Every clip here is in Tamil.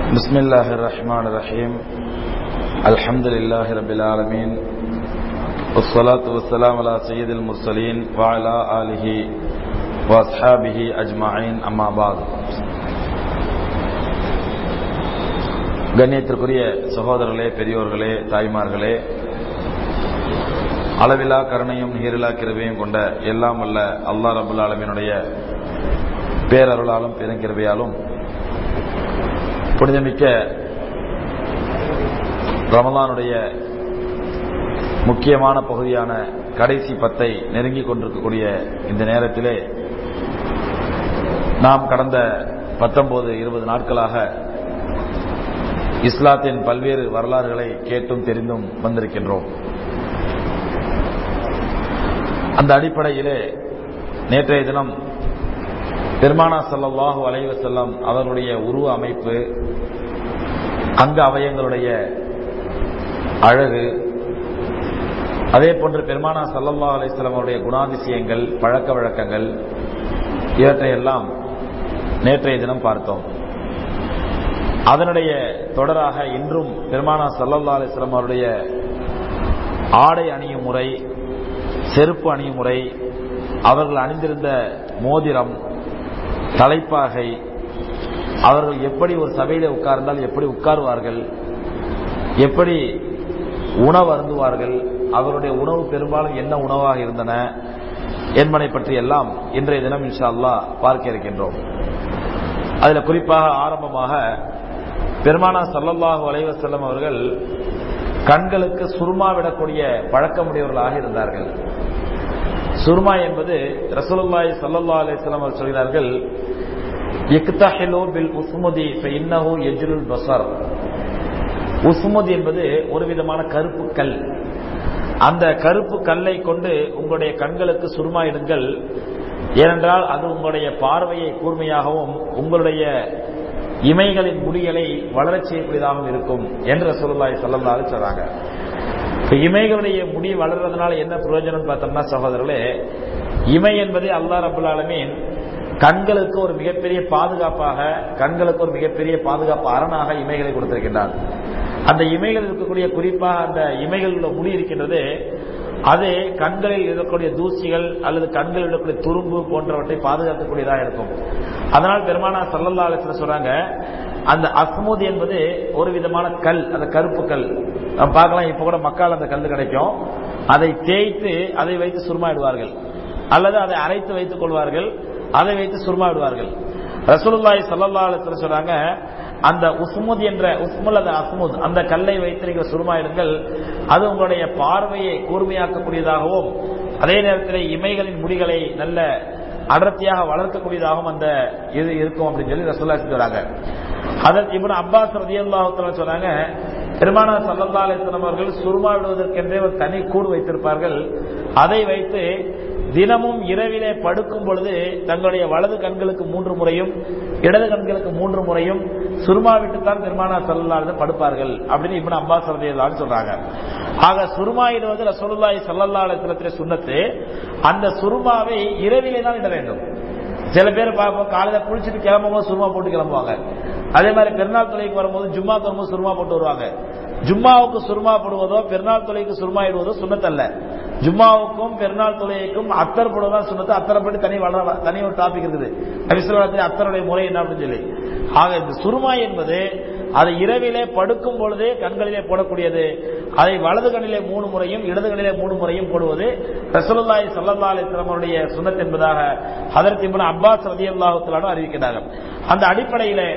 بسم الله الرحمن الرحيم الحمد لله رب العالمين والصلاة والسلام على سيد المرسلين وعلى آله وأصحابه أجمعين أما بعد கண்ணியத்திற்குரிய சகோதரர்களே பெரியோர்களே தாய்மார்களே அளவிலா கருணையும் நீரிலா கிருபையும் கொண்ட எல்லாம் வல்ல அல்லா ரபுல் ஆலமினுடைய பேரருளாலும் பெருங்கிருபையாலும் புனிதமிக்க ரமலானுடைய முக்கியமான பகுதியான கடைசி பத்தை நெருங்கிக் கொண்டிருக்கக்கூடிய இந்த நேரத்திலே நாம் கடந்த பத்தொன்பது இருபது நாட்களாக இஸ்லாத்தின் பல்வேறு வரலாறுகளை கேட்டும் தெரிந்தும் வந்திருக்கின்றோம் அந்த அடிப்படையிலே நேற்றைய தினம் பெருமானா சல்லாஹூ அலைவ செல்லம் அவர்களுடைய உருவ அமைப்பு அங்க அவயங்களுடைய அழகு அதே போன்று பெருமானா சல்லல்லா அலிஸ்லாம் அவருடைய குணாதிசயங்கள் பழக்க வழக்கங்கள் இவற்றையெல்லாம் நேற்றைய தினம் பார்த்தோம் அதனுடைய தொடராக இன்றும் பெருமானா சல்லல்லா அலிஸ்லாம் அவருடைய ஆடை அணியும் முறை செருப்பு அணியும் முறை அவர்கள் அணிந்திருந்த மோதிரம் தலைப்பாகை அவர்கள் எப்படி ஒரு சபையில உட்கார்ந்தால் எப்படி உட்காருவார்கள் எப்படி உணவு அருந்துவார்கள் அவருடைய உணவு பெரும்பாலும் என்ன உணவாக இருந்தன என்பதை பற்றி எல்லாம் இன்றைய தினம் இன்ஷா அல்லா பார்க்க இருக்கின்றோம் அதுல குறிப்பாக ஆரம்பமாக பெருமானா சல்லல்லாஹு அலைவசல்லம் அவர்கள் கண்களுக்கு சுருமா விடக்கூடிய பழக்கமுடையவர்களாக இருந்தார்கள் சுருமா என்பது ரசூலுல்லாஹி ஸல்லல்லாஹு அலைஹி வஸல்லம் அவர்கள் சொல்கிறார்கள் இக்தஹிலு பில் உஸ்முதி ஃபஇன்னஹு யஜ்லுல் பஸர் உஸ்முத் என்பது ஒரு விதமான கருப்பு கல் அந்த கருப்பு கல்லை கொண்டு உங்களுடைய கண்களுக்கு சுருமாயிடுங்கள் ஏனென்றால் அது உங்களுடைய பார்வையை கூர்மையாகவும் உங்களுடைய இமைகளின் முடிகளை வளரச் செய்யக்கூடியதாகவும் இருக்கும் என்று ரசூலுல்லாஹி ஸல்லல்லாஹு அலைஹி சொல்றாங்க இமைகளுடைய முடி வளர்றதுனால என்ன பிரயோஜனம் பார்த்தோம்னா சகோதரர்களே இமை என்பது அல்லா ரபுல் ஆலமீன் கண்களுக்கு ஒரு மிகப்பெரிய பாதுகாப்பாக கண்களுக்கு ஒரு மிகப்பெரிய பாதுகாப்பு அரணாக இமைகளை கொடுத்திருக்கின்றான் அந்த இமைகள் இருக்கக்கூடிய குறிப்பாக அந்த இமைகளில் உள்ள முடி இருக்கின்றது அது கண்களில் இருக்கக்கூடிய தூசிகள் அல்லது கண்களில் இருக்கக்கூடிய துரும்பு போன்றவற்றை பாதுகாக்கக்கூடியதாக இருக்கும் அதனால் பெருமானா சல்லல்லா அலிஸ்ல சொல்றாங்க அந்த அஸ்மூத் என்பது ஒரு விதமான கல் அந்த கருப்பு கல் நம்ம பார்க்கலாம் இப்ப கூட மக்கள் அந்த கல் கிடைக்கும் அதை தேய்த்து அதை வைத்து சுருமாயிடுவார்கள் அல்லது அதை அரைத்து வைத்துக் கொள்வார்கள் அதை வைத்து சுருமாவிடுவார்கள் ரசூலுல்லாய் சல்லா அலிஸ்ல சொல்றாங்க அந்த உஸ்முத் என்ற உஸ்முல் அது அஸ்முத் அந்த கல்லை வைத்து நீங்கள் சுருமாயிடுங்கள் அது உங்களுடைய பார்வையை கூர்மையாக்கக்கூடியதாகவும் அதே நேரத்தில் இமைகளின் முடிகளை நல்ல அடர்த்தியாக வளர்க்கக்கூடியதாகவும் அந்த இது இருக்கும் அப்படின்னு சொல்லி ரசூல்லா சொல்றாங்க அதற்கு இப்ப அப்பாஸ் ரதி அல்லாஹத்துல சொன்னாங்க பெருமானா சல்லல்லா அலிஸ்லாம் அவர்கள் சுருமா விடுவதற்கென்றே ஒரு தனி கூடு வைத்திருப்பார்கள் அதை வைத்து தினமும் இரவிலே படுக்கும் பொழுது தங்களுடைய வலது கண்களுக்கு மூன்று முறையும் இடது கண்களுக்கு மூன்று முறையும் சுருமா விட்டுத்தான் பெருமானா சல்லல்லாத படுப்பார்கள் அப்படின்னு இப்ப அப்பாஸ் ரதியல்லான்னு சொல்றாங்க ஆக சுருமாயிடுவது ரசூலுல்லாஹி சல்லல்லா அலிஸ்லத்திலே சுண்ணத்து அந்த சுருமாவை இரவிலே தான் இட வேண்டும் சில பேர் பார்ப்போம் காலையில குளிச்சுட்டு கிளம்பும் போது சுருமா போட்டு கிளம்புவாங்க அதே மாதிரி பெருநாள் தொலைக்கு வரும்போது ஜும்மா வரும்போது சுருமா போட்டு வருவாங்க ஜும்மாவுக்கு சுருமா போடுவதோ பெருநாள் தொலைக்கு சுருமா இடுவதோ சுண்ணத்தல்ல ஜும்மாவுக்கும் பெருநாள் தொலைக்கும் அத்தர் போடுவதான் சுண்ணத்து அத்தரை படி தனி வளர தனி ஒரு டாபிக் இருக்குது அபிசுலாத்திலே அத்தருடைய முறை என்ன அப்படின்னு சொல்லி ஆக இந்த சுருமா என்பது அதை இரவிலே படுக்கும் பொழுதே கண்களிலே போடக்கூடியது அதை வலது கண்ணிலே மூணு முறையும் இடது கண்ணிலே மூணு முறையும் போடுவது ரசூலுல்லாஹி ஸல்லல்லாஹு அலைஹி வஸல்லம் அவருடைய சுன்னத் என்பதாக ஹதரத் இப்னு அப்பாஸ் ரலியல்லாஹு தஆலா அறிவிக்கிறார்கள் அந்த அடிப்படையிலே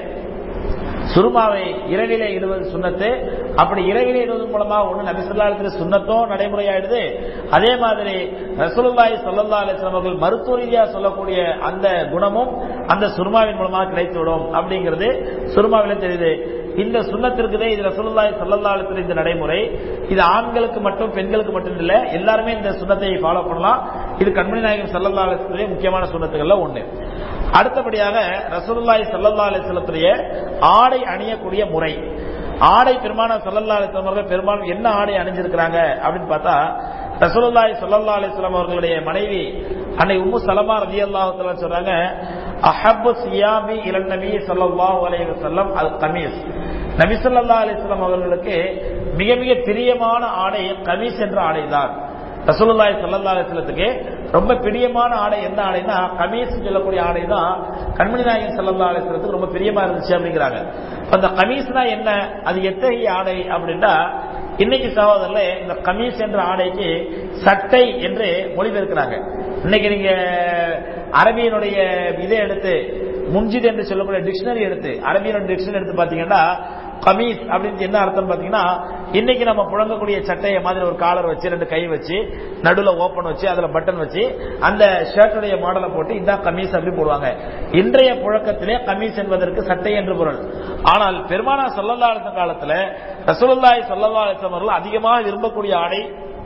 சுருமாவை இரவிலே இடுவது சுண்ணத்து அப்படி இரவிலே இடுவதன் மூலமாக ஒண்ணு நபிசுல்லாலத்தில் சுண்ணத்தும் நடைமுறையாயிடுது அதே மாதிரி ரசூலுல்லாஹி ஸல்லல்லாஹு அலைஹி வஸல்லம் அவர்கள் மருத்துவ ரீதியா சொல்லக்கூடிய அந்த குணமும் அந்த சுருமாவின் மூலமாக கிடைத்துவிடும் அப்படிங்கிறது சுருமாவில தெரியுது இந்த சுண்ணத்திற்குதே இது ரசூலுல்லாஹி ஸல்லல்லாஹு அலைஹி வஸல்லம் இந்த நடைமுறை இது ஆண்களுக்கு மட்டும் பெண்களுக்கு மட்டும் இல்ல எல்லாருமே இந்த சுண்ணத்தை ஃபாலோ பண்ணலாம் இது கண்மணி நாயகம் ஸல்லல்லாஹு அலைஹி வஸல்லம் முக்கியமான சுண்ணத்துகள்ல ஒண்ணு அடுத்தபடியாக ரசூலுல்லாஹி ஸல்லல்லாஹு அலைஹி வஸல்லத்துடைய ஆடை அணியக்கூடிய முறை ஆடை பெருமான சல்லல்லா அலிஸ்லாம் அவர்கள் பெரும்பாலும் என்ன ஆடை அணிஞ்சிருக்கிறாங்க அப்படின்னு பார்த்தா ரசூலுல்லாஹி ஸல்லல்லாஹு அலைஹி வஸல்லம் அவர்களுடைய மனைவி அன்னை உம்மு சலமா ரலியல்லாஹு தஆலா சொல்றாங்க அஹப்பு சியாமி இலன் நபி ஸல்லல்லாஹு அலைஹி வஸல்லம் அல் கமீஸ் நபி ஸல்லல்லாஹு அலைஹி வஸல்லம் அவர்களுக்கு மிக மிக பிரியமான ஆடை கமீஸ் என்ற ஆடை தான் ரசூலுல்லாஹி ஸல்லல்லாஹு அலைஹி வஸல்லத்துக்கு ரொம்ப பிரியமான ஆடை என்ன ஆடைனா கமீஸ் சொல்லக்கூடிய ஆடை தான் கண்மணி நாயகன் ஸல்லல்லாஹு அலைஹி வஸல்லத்துக்கு ரொம்ப பிரியமா இருந்துச்சு அப்படிங்கிறாங்க அந்த கமீஸ்னா என்ன அது எத்தகைய ஆடை அப்படின்னா இன்னைக்கு சகோதரர்ல இந்த கமீஸ் என்ற ஆடைக்கு சட்டை என்று மொழிபெயர்க்கிறாங்க இன்னைக்கு நீங்க அரபியனுடைய இதை எடுத்து முன்ஜித் என்று சொல்லக்கூடிய டிக்ஷனரி எடுத்து அரபியனோட டிக்ஷனரி எடுத்து பாத்தீங்கன்னா கமீஸ் அப்படின்னு என்ன அர்த்தம் பாத்தீங்கன்னா இன்னைக்கு நம்ம புழங்கக்கூடிய சட்டையை மாதிரி ஒரு காலர் வச்சு ரெண்டு கை வச்சு நடுவுல ஓபன் வச்சு அதுல பட்டன் வச்சு அந்த ஷர்ட்டுடைய மாடலை போட்டு இதான் கமீஸ் அப்படி போடுவாங்க இன்றைய புழக்கத்திலே கமீஸ் என்பதற்கு சட்டை என்று பொருள் ஆனால் பெருமானா சொல்லல்லா காலத்துல ரசூலுல்லாஹி ஸல்லல்லாஹு அலைஹி வஸல்லம் அவர்கள் அதிகமாக விரும்பக்கூடிய ஆடை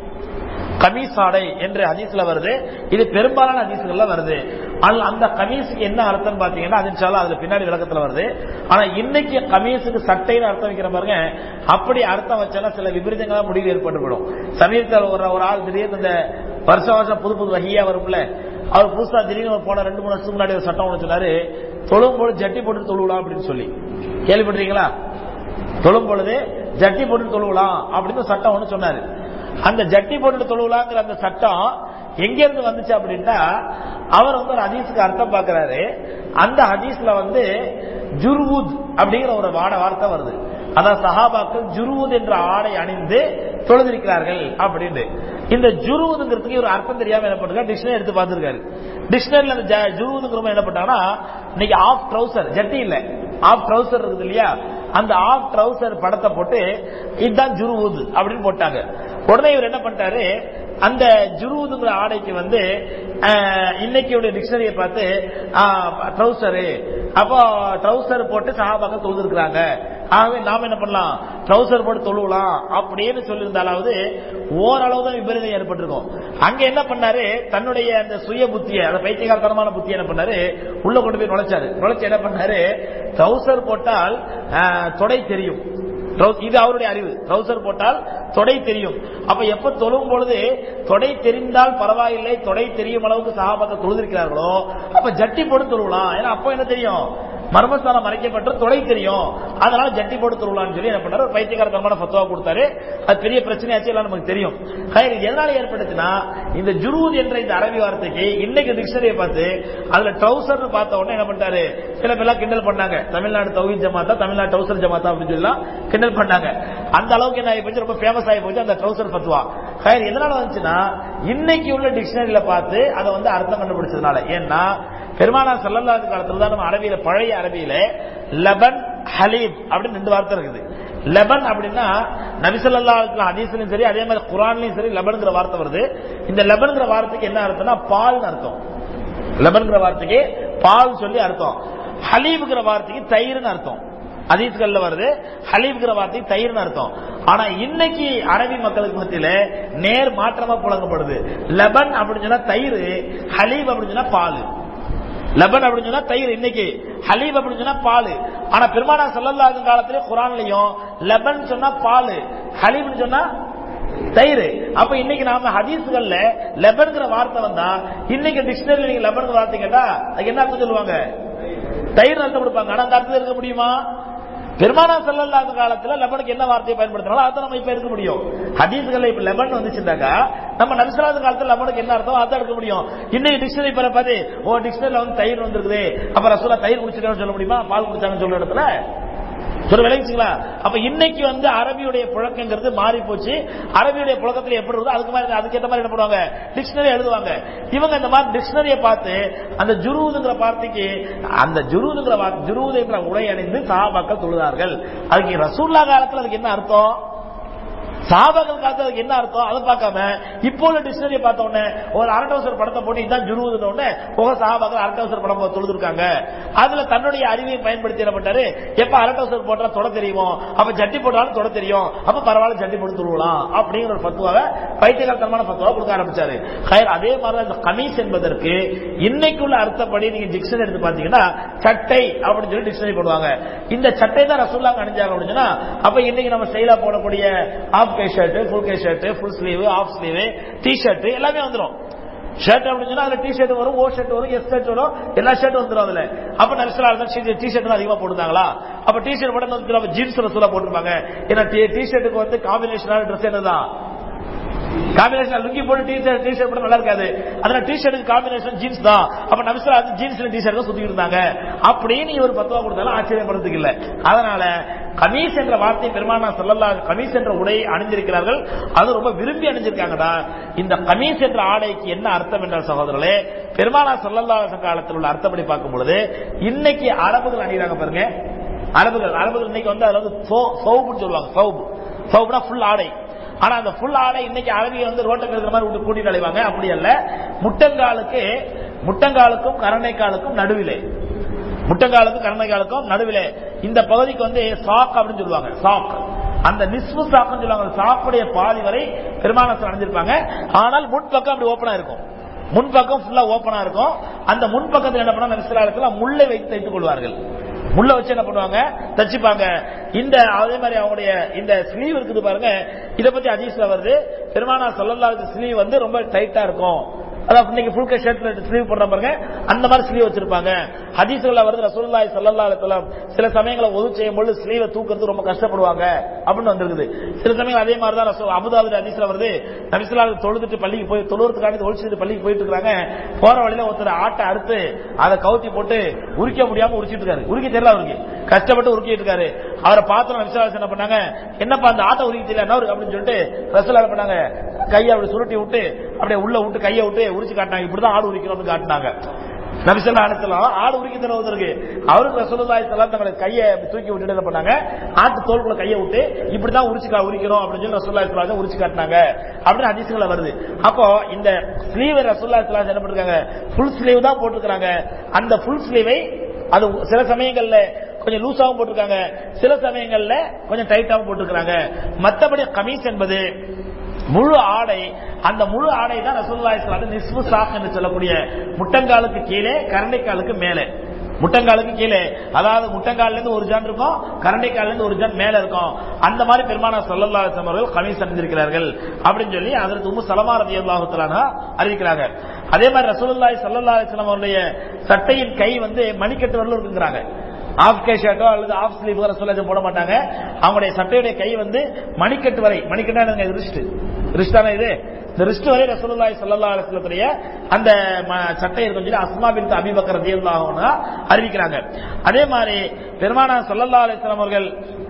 கமீஸ் ஆடை என்று ஹதீஸ்ல வருது இது பெரும்பாலான ஹதீஸ்கள்ல வருது ஆனால் அந்த கமீஸுக்கு என்ன அர்த்தம் பாத்தீங்கன்னா அது இன்ஷால்லா அதுல பின்னாடி விளக்கத்துல வருது ஆனா இன்னைக்கு கமீஸுக்கு சட்டைன்னு அர்த்தம் வைக்கிற பாருங்க அப்படி அர்த்தம் வச்சாலும் சில விபரீதங்களா முடிவு ஏற்பட்டுவிடும் சமீபத்தில் ஒரு ஒரு ஆள் திடீர்னு இந்த வருஷம் வருஷம் புது புது வகையா வரும்ல அவர் புதுசா திடீர்னு ஒரு போன ரெண்டு மூணு வருஷத்துக்கு முன்னாடி ஒரு சட்டம் ஒன்று சொன்னாரு தொழும் போது ஜட்டி போட்டு தொழுவலாம் அப்படின்னு சொல்லி கேள்விப்பட்டிருக்கீங்களா தொழும் பொழுது ஜட்டி போட்டு தொழுவலாம் அப்படின்னு சட்டம் ஒன்று சொன்னாரு அந்த ஜட்டி போட்டு தொழுவலாங்கிற அந்த சட்டம் எங்க இருந்து வந்துச்சு அப்படின்னா அவர் வந்து ஒரு ஹதீஸுக்கு அர்த்தம் பார்க்கிறாரு அந்த ஹதீஸ்ல வந்து ஜுர்வுத் அப்படிங்கிற ஒரு வாட வார்த்தை வருது அதான் சஹாபாக்கள் ஜுருவுத் என்ற ஆடை அணிந்து தொழுதிருக்கிறார்கள் அப்படின்னு இந்த ஜுருவுதுங்கிறதுக்கு ஒரு அர்த்தம் தெரியாம என்ன பண்ணுறாரு டிக்ஷனரி எடுத்து பார்த்திருக்காரு டிக்ஷனரியில் அந்த ஜுருவுதுங்கிறவங்க என்ன பண்ணாங்கன்னா இன்னைக்கு ஆஃப் ட்ரௌசர் ஜட்டி இல்ல ஆஃப் ட்ரௌசர் இருக்குது இல்லையா அந்த ஆஃப் ட்ரௌசர் படத்தை போட்டு இதுதான் ஜுருவுது அப்படின்னு போட்டாங்க உடனே இவர் என்ன பண்ணிட்டாரு அந்த ஜுருவுதுங்கிற ஆடைக்கு வந்து இன்னைக்கு டிக்ஷனரியை பார்த்து ட்ரௌசரு அப்போ ட்ரௌசர் போட்டு சஹாபாக்கள் தொழுதுருக்காங்க ஆகவே நாம என்ன பண்ணலாம் ட்ரௌசர் போட்டு தொழுவலாம் அப்படின்னு சொல்லியிருந்தாலாவது ஓரளவு தான் விபரீதம் ஏற்பட்டிருக்கும் அங்க என்ன பண்ணாரு தன்னுடைய அந்த சுய புத்திய அந்த பைத்தியகாரத்தனமான புத்திய என்ன பண்ணாரு உள்ள கொண்டு போய் நுழைச்சாரு நுழைச்சு என்ன பண்ணாரு ட்ரௌசர் போட்டால் தொடை தெரியும் இது அவருடைய அறிவு ட்ரௌசர் போட்டால் தொடை தெரியும் அப்ப எப்ப தொழும் பொழுது தொடை தெரிந்தால் பரவாயில்லை தொடை தெரியும் அளவுக்கு சகாபாத்தை தொழுதிருக்கிறார்களோ அப்ப ஜட்டி போட்டு தொழுவலாம் ஏன்னா அப்போ என்ன தெரியும் மர்மஸ்தானம் மறைக்கப்பட்ட தொடை தெரியும் அதனால ஜட்டி போட்டு தொழுவலாம்னு சொல்லி என்ன பண்ணாரு ஒரு பைத்தியகாரத்தனமான ஃபத்துவா கொடுத்தாரு அது பெரிய பிரச்சனையாச்சு எல்லாம் நமக்கு தெரியும் இது எதனால ஏற்பட்டுச்சுன்னா இந்த ஜுரூத் என்ற இந்த அரபி வார்த்தைக்கு இன்னைக்கு டிக்ஷனரியை பார்த்து அதுல ட்ரௌசர் பார்த்த உடனே என்ன பண்ணிட்டாரு சில பேர்லாம் கிண்டல் பண்ணாங்க தமிழ்நாடு தௌஹீத் ஜமாத்தா தமிழ்நாடு ட்ரௌசர் ஜமாத்தா அப்படின்னு சொல்லலாம் கிண்டல் பண்ணாங்க அந்த அளவுக்கு என்ன ஆகி போச்சு ரொம்ப ஃபேமஸ் ஆகி போச்சு அந்த ட்ரௌசர் ஃபத்வா ஹயர் எதனால வந்துச்சுன்னா இன்னைக்கு உள்ள டிக்ஷனரியில பார்த்து அதை வந்து அர்த்தம் கண்டுபிடிச்சதுனால ஏன்னா பெருமானா செல்லல்லாத காலத்துல தான் நம்ம அரபியில பழைய அரபியில லபன் ஹலீப் அப்படின்னு ரெண்டு வார்த்தை இருக்குது லெபன் அப்படின்னா நபிசல்லா ஹதீஸ்லயும் சரி அதே மாதிரி குரான்லயும் சரி லெபன்ங்கிற வார்த்தை வருது இந்த லெபன்ங்கிற வார்த்தைக்கு என்ன அர்த்தம்னா பால்னு அர்த்தம் லெபன்ங்கிற வார்த்தைக்கு பால் சொல்லி அர்த்தம் ஹலீப்ங்கிற வார்த்தைக்கு தயிர்னு அர்த்தம் அதீஸ்கள்ல வருது ஹலீப்ங்கிற வார்த்தைக்கு தயிர்னு அர்த்தம் ஆனா இன்னைக்கு அரபி மக்களுக்கு மத்தியில நேர் மாற்றமா புழங்கப்படுது லெபன் அப்படின்னு சொன்னா தயிர் ஹலீப் அப்படின்னு சொன்னா பால் லெபன் அப்படின்னு சொன்னா தயிர் இன்னைக்கு ஹலீப் அப்படின்னு சொன்னா பால் ஆனா பெருமானா சொல்லல்லாத காலத்திலே குரான்லயும் லெபன் சொன்னா பால் ஹலீப்னு சொன்னா தயிர் அப்ப இன்னைக்கு நாம ஹதீஸ்கள்ல லெபன்ங்கிற வார்த்தை வந்தா இன்னைக்கு டிக்ஷனரியில் நீங்க லெபன்ங்கிற வார்த்தை கேட்டா அதுக்கு என்ன அர்த்தம் சொல்லுவாங்க தயிர் அர்த்தம் கொடுப்பாங்க ஆனா அந்த அர்த்தம் இருக்க முடியுமா பெருமானா செல்லல்லாத காலத்துல லெபனுக்கு என்ன வார்த்தையை பயன்படுத்தினாலும் அதை நம்ம இப்ப எடுக்க முடியும் ஹதீஸ்கள்ல இப்ப லெபன் வந்துச்சுட்டாக்கா நம்ம நபிசலாத காலத்துல லெபனுக்கு என்ன அர்த்தம் அதை எடுக்க முடியும் இன்னைக்கு டிக்ஷனரி பேர பார்த்து ஓ டிக்ஷனரியில வந்து தயிர் வந்திருக்குது அப்ப ரசூலா தயிர் குடிச்சிருக்கான்னு சொல்ல முடியுமா பால் குடிச்சாங்கன்னு சொல்ற இடத்துல சொல்ல விளைவிச்சுங்களா அப்ப இன்னைக்கு வந்து அரபியுடைய புழக்கங்கிறது மாறி போச்சு அரபியுடைய புழக்கத்துல எப்படி இருக்குதோ அதுக்கு மாதிரி அதுக்கேற்ற மாதிரி என்ன பண்ணுவாங்க டிக்ஷனரி எழுதுவாங்க இவங்க இந்த மாதிரி டிக்ஷனரியை பார்த்து அந்த ஜுருதுங்கிற வார்த்தைக்கு அந்த ஜுருதுங்கிற ஜுருதுங்கிற உடை அணிந்து சஹாபாக்கள் தொழுதார்கள் அதுக்கு ரசூல்லா காலத்துல அதுக்கு என்ன அர்த்தம் சாபாக்கள் காலத்துல அதுக்கு என்ன அர்த்தம் அதை பார்க்காம இப்போ உள்ள டிக்ஷனரியை பார்த்த உடனே ஒரு அரட்டவசர் படத்தை போட்டு இதான் ஜுருவுதுன உடனே போக சாபாக்கள் அரட்டவசர் படம் தொழுதுருக்காங்க அதுல தன்னுடைய அறிவை பயன்படுத்தி என்ன பண்ணாரு எப்ப அரட்டவசர் போட்டா தொட தெரியுமோ அப்ப ஜட்டி போட்டாலும் தொட தெரியும் அப்ப பரவாயில்ல ஜட்டி போட்டு தொழுவலாம் அப்படிங்கிற ஒரு பத்துவாவை பைத்தியகாரத்தனமான பத்துவா கொடுக்க ஆரம்பிச்சாரு ஹயர் அதே மாதிரி இந்த கமீஸ் என்பதற்கு இன்னைக்குள்ள அர்த்தப்படி நீங்க டிக்ஷனரி எடுத்து பாத்தீங்கன்னா சட்டை அப்படின்னு சொல்லி டிக்ஷனரி போடுவாங்க இந்த சட்டை தான் ரசூல்லாங்க அணிஞ்சாங்க அப்படின்னு சொன்னா அப்ப இன்னைக்கு நம்ம ஸ்டைலா போடக்கூடிய ஆஃப் கை ஷர்ட் ஃபுல் கை shirt full sleeve half sleeve T shirt எல்லாமே வந்துடும் ஷர்ட் அப்படின்னு சொன்னா அதுல டி ஷர்ட் வரும் ஓ ஷர்ட் வரும் எஸ் ஷர்ட் வரும் எல்லா ஷர்ட் வந்துரும் அதுல அப்ப நரிசலா இருந்தா டி ஷர்ட் அதிகமா போட்டுருந்தாங்களா அப்ப டி ஷர்ட் போட்டு ஜீன்ஸ் ரசூலா போட்டிருப்பாங்க ஏன்னா டி ஷர்ட்டுக்கு வந்து காம்பினேஷனான ட்ரெஸ் என்னதான் காம்பினேஷன் லுங்கி போட்டு டி ஷர்ட் டி ஷர்ட் போட நல்லா இருக்காது அதனால டி ஷர்ட்டுக்கு காம்பினேஷன் ஜீன்ஸ் தான் அப்ப நபிஸ்லா வந்து ஜீன்ஸ்ல டி ஷர்ட் சுத்தி இருந்தாங்க அப்படின்னு இவர் பத்துவா கொடுத்தாலும் ஆச்சரியப்படுறதுக்கு இல்ல அதனால கமீஸ் என்ற வார்த்தை பெருமானா சொல்லலா கமீஸ் என்ற உடை அணிந்திருக்கிறார்கள் அது ரொம்ப விரும்பி அணிஞ்சிருக்காங்கடா இந்த கமீஸ் என்ற ஆடைக்கு என்ன அர்த்தம் என்றால் சகோதரர்களே பெருமானா சொல்லல்லா காலத்தில் உள்ள அர்த்தப்படி பார்க்கும் பொழுது இன்னைக்கு அரபுகள் அணிகிறாங்க பாருங்க அரபுகள் அரபுகள் இன்னைக்கு வந்து அதுல வந்து சௌபுன்னு சொல்லுவாங்க சௌபு சௌபுனா ஃபுல் ஆடை ஆனா அந்த ஃபுல் ஆடை இன்னைக்கு அரபியை வந்து ரோட்டை இருக்கிற மாதிரி விட்டு கூட்டிட்டு அலைவாங்க அப்படி அல்ல முட்டங்காலுக்கு முட்டங்காலுக்கும் கரணைக்காலுக்கும் நடுவிலே முட்டங்காலுக்கும் கரணைக்காலுக்கும் நடுவிலே இந்த பகுதிக்கு வந்து சாக் அப்படின்னு சொல்லுவாங்க சாக் அந்த நிஸ்பு சாக்குன்னு சொல்லுவாங்க சாக்குடைய பாதி வரை பெருமானத்தில் அடைஞ்சிருப்பாங்க ஆனால் முன்பக்கம் அப்படி ஓப்பனா இருக்கும் முன்பக்கம் ஃபுல்லா ஓப்பனா இருக்கும் அந்த முன்பக்கத்தில் என்ன பண்ணா நபிசுலாத்துல முள்ளை வைத்து தைத்துக் கொள்வார்கள் முள்ள வச்சு என்ன பண்ணுவாங்க தச்சுப்பாங்க இந்த அதே மாதிரி அவங்களுடைய இந்த ஸ்லீவ் இருக்குது பாருங்க இத பத்தி அதிசல வருது பெருமானா சொல்லல்லா ஸ்லீவ் வந்து ரொம்ப டைட்டா இருக்கும் அதாவது இன்னைக்கு ஃபுல் கை ஷர்ட்ல ஸ்லீவ் போடுற பாருங்க அந்த மாதிரி ஸ்லீவ் வச்சிருப்பாங்க ஹதீஸ்ல வருது ரசூலுல்லாஹி ஸல்லல்லாஹு அலைஹி வஸல்லம் சில சமயங்கள ஒது செய்யும் பொழுது ஸ்லீவை தூக்குறது ரொம்ப கஷ்டப்படுவாங்க அப்படின்னு வந்திருக்குது சில சமயம் அதே மாதிரி தான் ரசூல் அபுதாபுல ஹதீஸ்ல வருது நபிசுல்லாஹ் தொழுதுட்டு பள்ளிக்கு போய் தொழுறதுக்காண்டி ஒழிச்சிட்டு பள்ளிக்கு போயிட்டு இருக்காங்க போற வழியில ஒருத்தர் ஆட்டை அறுத்து அதை கவுத்தி போட்டு உரிக்க முடியாம உரிச்சிட்டு இருக்காரு உரிக்க தெரியல அவருக்கு கஷ்டப்பட்டு உருக்கிட்டு இருக்காரு அவரை பார்த்து நபிசுல்லாஹ் என்ன பண்ணாங்க என்னப்பா அந்த ஆட்டை உரிக்க தெரியல என்ன அப்படின்னு சொல்லிட்டு ரசூல் என்ன பண்ணாங்க கையை அப்படி சுருட்டி விட்டு அப்படியே உள்ள விட்டு கையை விட்டு உரிச்சு காட்டினாங்க இப்படிதான் ஆடு உரிக்கணும்னு காட்டினாங்க நபிசல்லா அனுத்தலாம் ஆடு உரிக்க தர இருக்கு அவருக்கு ரசூலுல்லாஹி ஸல்லல்லாஹு தங்களை கையை தூக்கி விட்டு என்ன பண்ணாங்க ஆட்டு தோல்குள்ள கையை விட்டு இப்படிதான் உரிச்சு கா- உரிக்கணும் அப்படின்னு சொல்லி ரசூலுல்லாஹி ஸல்லல்லாஹு அலைஹி உரிச்சு காட்டினாங்க அப்படின்னு ஹதீஸ்ல வருது அப்போ இந்த ஸ்லீவ் ரசூலுல்லாஹி ஸல்லல்லாஹு அலைஹி என்ன பண்ணிருக்காங்க ஃபுல் ஸ்லீவ் தான் போட்டிருக்காங்க அந்த ஃபுல் ஸ்லீவை அது சில சமயங்கள்ல கொஞ்சம் லூசாவும் போட்டிருக்காங்க சில சமயங்கள்ல கொஞ்சம் டைட்டாவும் போட்டிருக்காங்க மத்தபடி கமீஸ் என்பது முழு ஆடை அந்த முழு ஆடை தான் ரசூலுல்லாஹி ஸல்லல்லாஹு அலைஹி நிஸ்பு சாக் என்று சொல்லக்கூடிய முட்டங்காலுக்கு கீழே கரண்டைக்காலுக்கு மேலே முட்டங்காலுக்கு கீழே அதாவது முட்டங்கால்ல இருந்து ஒரு ஜான் இருக்கும் கரண்டைக்கால்ல இருந்து ஒரு ஜான் மேல இருக்கும் அந்த மாதிரி பெருமானா ஸல்லல்லாஹு அலைஹி வஸல்லம் அவர்கள் கமீஸ் அணிந்திருக்கிறார்கள் அப்படின்னு சொல்லி அதற்கு உம்மு சலமா ரலியல்லாஹு தஆலா அறிவிக்கிறாங்க அதே மாதிரி ரசூலுல்லாஹி ஸல்லல்லாஹு அலைஹி வஸல்லம் அவருடைய சட்டையின் கை வந்து மணிக்கட்டு வரலும் இருக்குங்கிறாங்க ஆஃப் கே ஷர்ட்டோ அல்லது ஆஃப் ஸ்லீவ் சொல்ல போட மாட்டாங்க அவங்களுடைய சட்டையுடைய கை வந்து மணிக்கட்டு வரை மணிக்கட்டா ரிஸ்ட் ரிஸ்டான இது இந்த ரிஸ்ட் வரை ரசூலுல்லாஹி ஸல்லல்லாஹு அலைஹி வஸல்லத்துடைய அந்த ம- சட்டை இருக்கும் சொல்லி அஸ்மா பின்த் அபீபக்கர் ரலியல்லாஹு அன்ஹா அறிவிக்கிறாங்க அதே மாதிரி பெருமானா ஸல்லல்லாஹு அலைஹி வஸல்லம் அவர்கள்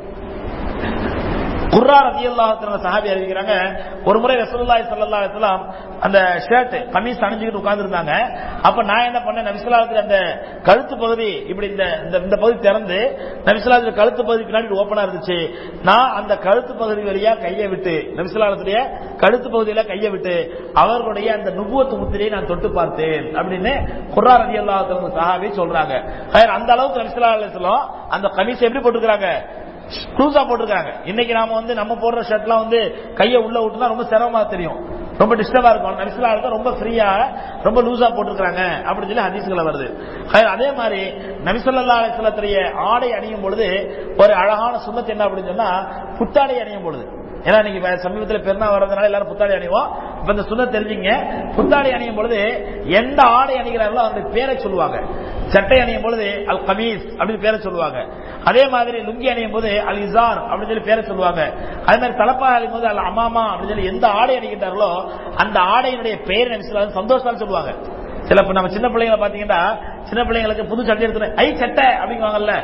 குர்ரா ரதியல்லாஹு சஹாபி அறிவிக்கிறாங்க ஒரு முறை ரசூலுல்லாஹி ஸல்லல்லாஹு அலைஹி வஸல்லம் அந்த ஷர்ட் கமீஸ் அணிஞ்சுக்கிட்டு உட்கார்ந்திருந்தாங்க அப்ப நான் என்ன பண்ணேன் நபிசுல்லாஹு அந்த கழுத்து பகுதி இப்படி இந்த இந்த- இந்த பகுதி திறந்து நபிசுல்லாஹு கழுத்து பகுதி பின்னாடி ஓபனா இருந்துச்சு நான் அந்த கழுத்து பகுதி வழியா கையை விட்டு நபிசுல்லாஹுடைய கழுத்து பகுதியில கையை விட்டு அவர்களுடைய அந்த நுபுவத்து முத்திரையை நான் தொட்டு பார்த்தேன் அப்படின்னு குர்ரா ரதியல்லாஹு சஹாபி சொல்றாங்க ஹைர், அந்த அளவுக்கு நபிசுல்லாஹு அலைஹி வஸல்லம் அந்த கமீஸ் எப்படி போட்டுக்கிறாங்க க்ளூஸா போட்டிருக்காங்க இன்னைக்கு நாம வந்து நம்ம போடுற ஷர்ட்லாம் வந்து கையை உள்ள விட்டுனா ரொம்ப சிரமமா தெரியும் ரொம்ப டிஸ்டர்பா இருக்கும் நபிசுல்லா இருந்தா ரொம்ப ஃப்ரீயா ரொம்ப லூசா போட்டிருக்காங்க அப்படின்னு சொல்லி ஹதீஸ்களை வருது ஹை- அதே மாதிரி நபிசல்லா அலிஸ்லத்துடைய ஆடை அணியும் பொழுது ஒரு அழகான சுண்ணத்து என்ன அப்படின்னு சொன்னா புத்தாடை அணியும் பொழுது ஏன்னா இன்னைக்கு வே- சமீபத்துல பெருநா வர்றதுனால எல்லாரும் புத்தாடை அணிவோம் இப்ப இந்த சுண்ண தெரிஞ்சுங்க புத்தாடை அணியும் பொழுது எந்த ஆடை அணிகிறார்களோ அவருடைய பேரை சொல்லுவாங்க சட்டை அணியும் பொழுது அல் கமீஸ் அப்படின்னு பேரை சொல்லுவாங்க அதே மாதிரி லுங்கி அணியும் போது அல் இசார் அப்படின்னு சொல்லி பேரை சொல்லுவாங்க அதே மாதிரி தலப்பா அணியும் போது அல் அமாமா அப்படின்னு சொல்லி எந்த ஆடை அணிகின்றார்களோ அந்த ஆடையினுடைய பெயர் நினைச்சு சந்தோஷம் சொல்லுவாங்க சில இப்ப நம்ம சின்ன பிள்ளைங்களை பாத்தீங்கன்னா சின்ன பிள்ளைங்களுக்கு புது சட்டை எடுத்து ஐ சட்டை அப்படிங்குவாங்கல்ல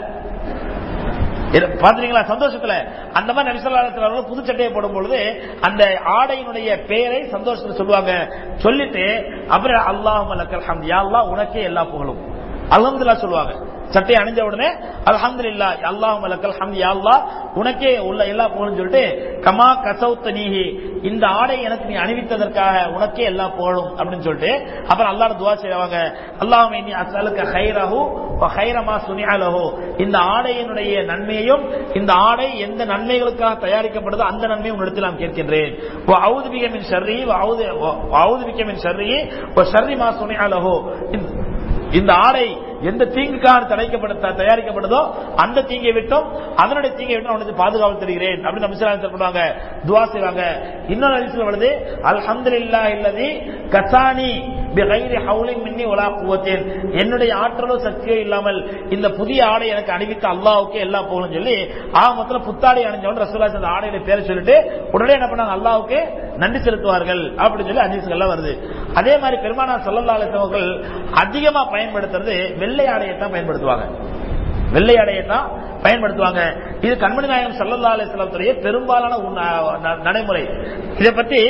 இது பாத்தீங்களா சந்தோஷத்துல அந்த மாதிரி நபிசல்லாத்துல புது சட்டையை போடும் பொழுது அந்த ஆடையினுடைய பெயரை சந்தோஷத்துல சொல்லுவாங்க சொல்லிட்டு அப்புறம் அல்லாஹ் லக்கல் ஹம்த் யா அல்லாஹ் உனக்கே எல்லா புகழும் அல்ஹம்துலில்லாஹ் சொல்லுவாங்க சட்டை அணிஞ்ச உடனே அல்ஹம்துலில்லாஹ் அல்லாஹ் லக்கல் ஹம்த் யா அல்லாஹ் உனக்கே உள்ள எல்லா புகழும் சொல்லிட்டு கமா கசௌத்த நீஹி இந்த ஆடை எனக்கு நீ அணிவித்ததற்காக உனக்கே எல்லா புகழும் அப்படின்னு சொல்லிட்டு அப்புறம் அல்லாஹ் துவா செய்வாங்க அல்லாஹ் நீ அசலுக்க ஹைரஹு வ ஹைரமா சுனிஅலஹு இந்த ஆடையினுடைய நன்மையையும் இந்த ஆடை எந்த நன்மைகளுக்காக தயாரிக்கப்படுதோ அந்த நன்மையும் உன்னிடத்தில் நான் கேட்கின்றேன் வ அவுது பிக மின் ஷர்ரி வ அவுது வ அவுது பிக மின் ஷர்ரி வ ஷர்ரி மா சுனிஅலஹு இந்த- இந்த ஆடை எந்த தீங்குக்காக தடைக்கப்பட த- தயாரிக்கப்படுதோ அந்த தீங்கை விட்டும் அதனுடைய தீங்கை விட்டும் அவனுக்கு பாதுகாப்பு தருகிறேன் அப்படின்னு நபிசுல்லாஹி சொல்றாங்க துவா செய்வாங்க இன்னொரு ஹதீஸ்ல வருது அல்ஹம்துலில்லாஹி இல்லதி கசானி பிகைரி ஹவுலின் மின்னி உலா குவத்தேன் என்னுடைய ஆற்றலோ சக்தியோ இல்லாமல் இந்த புதிய ஆடை எனக்கு அணிவித்த அல்லாவுக்கு எல்லா புகழும் சொல்லி ஆமத்துல புத்தாடை அணிஞ்சவன் ரசூலா அந்த ஆடையில பேரை சொல்லிட்டு உடனே என்ன பண்ணாங்க அல்லாவுக்கு நன்றி செலுத்துவார்கள் அப்படின்னு சொல்லி அதிசயங்கள்லாம் வருது அதே மாதிரி பெருமானா சல்லல்லா அலிஸ்லவர்கள் அதிகமா பயன்படுத்துறது வெள்ளை ஆடையை தான் பயன்படுத்துவாங்க வெள்ளை ஆடையை தான் பயன்படுத்துவாங்க இது கண்மணி நாயகம் சல்லல்லா அலிஸ்லத்துடைய பெரும்பாலான உண்ண- ந- நடைமுறை இதை பத்தி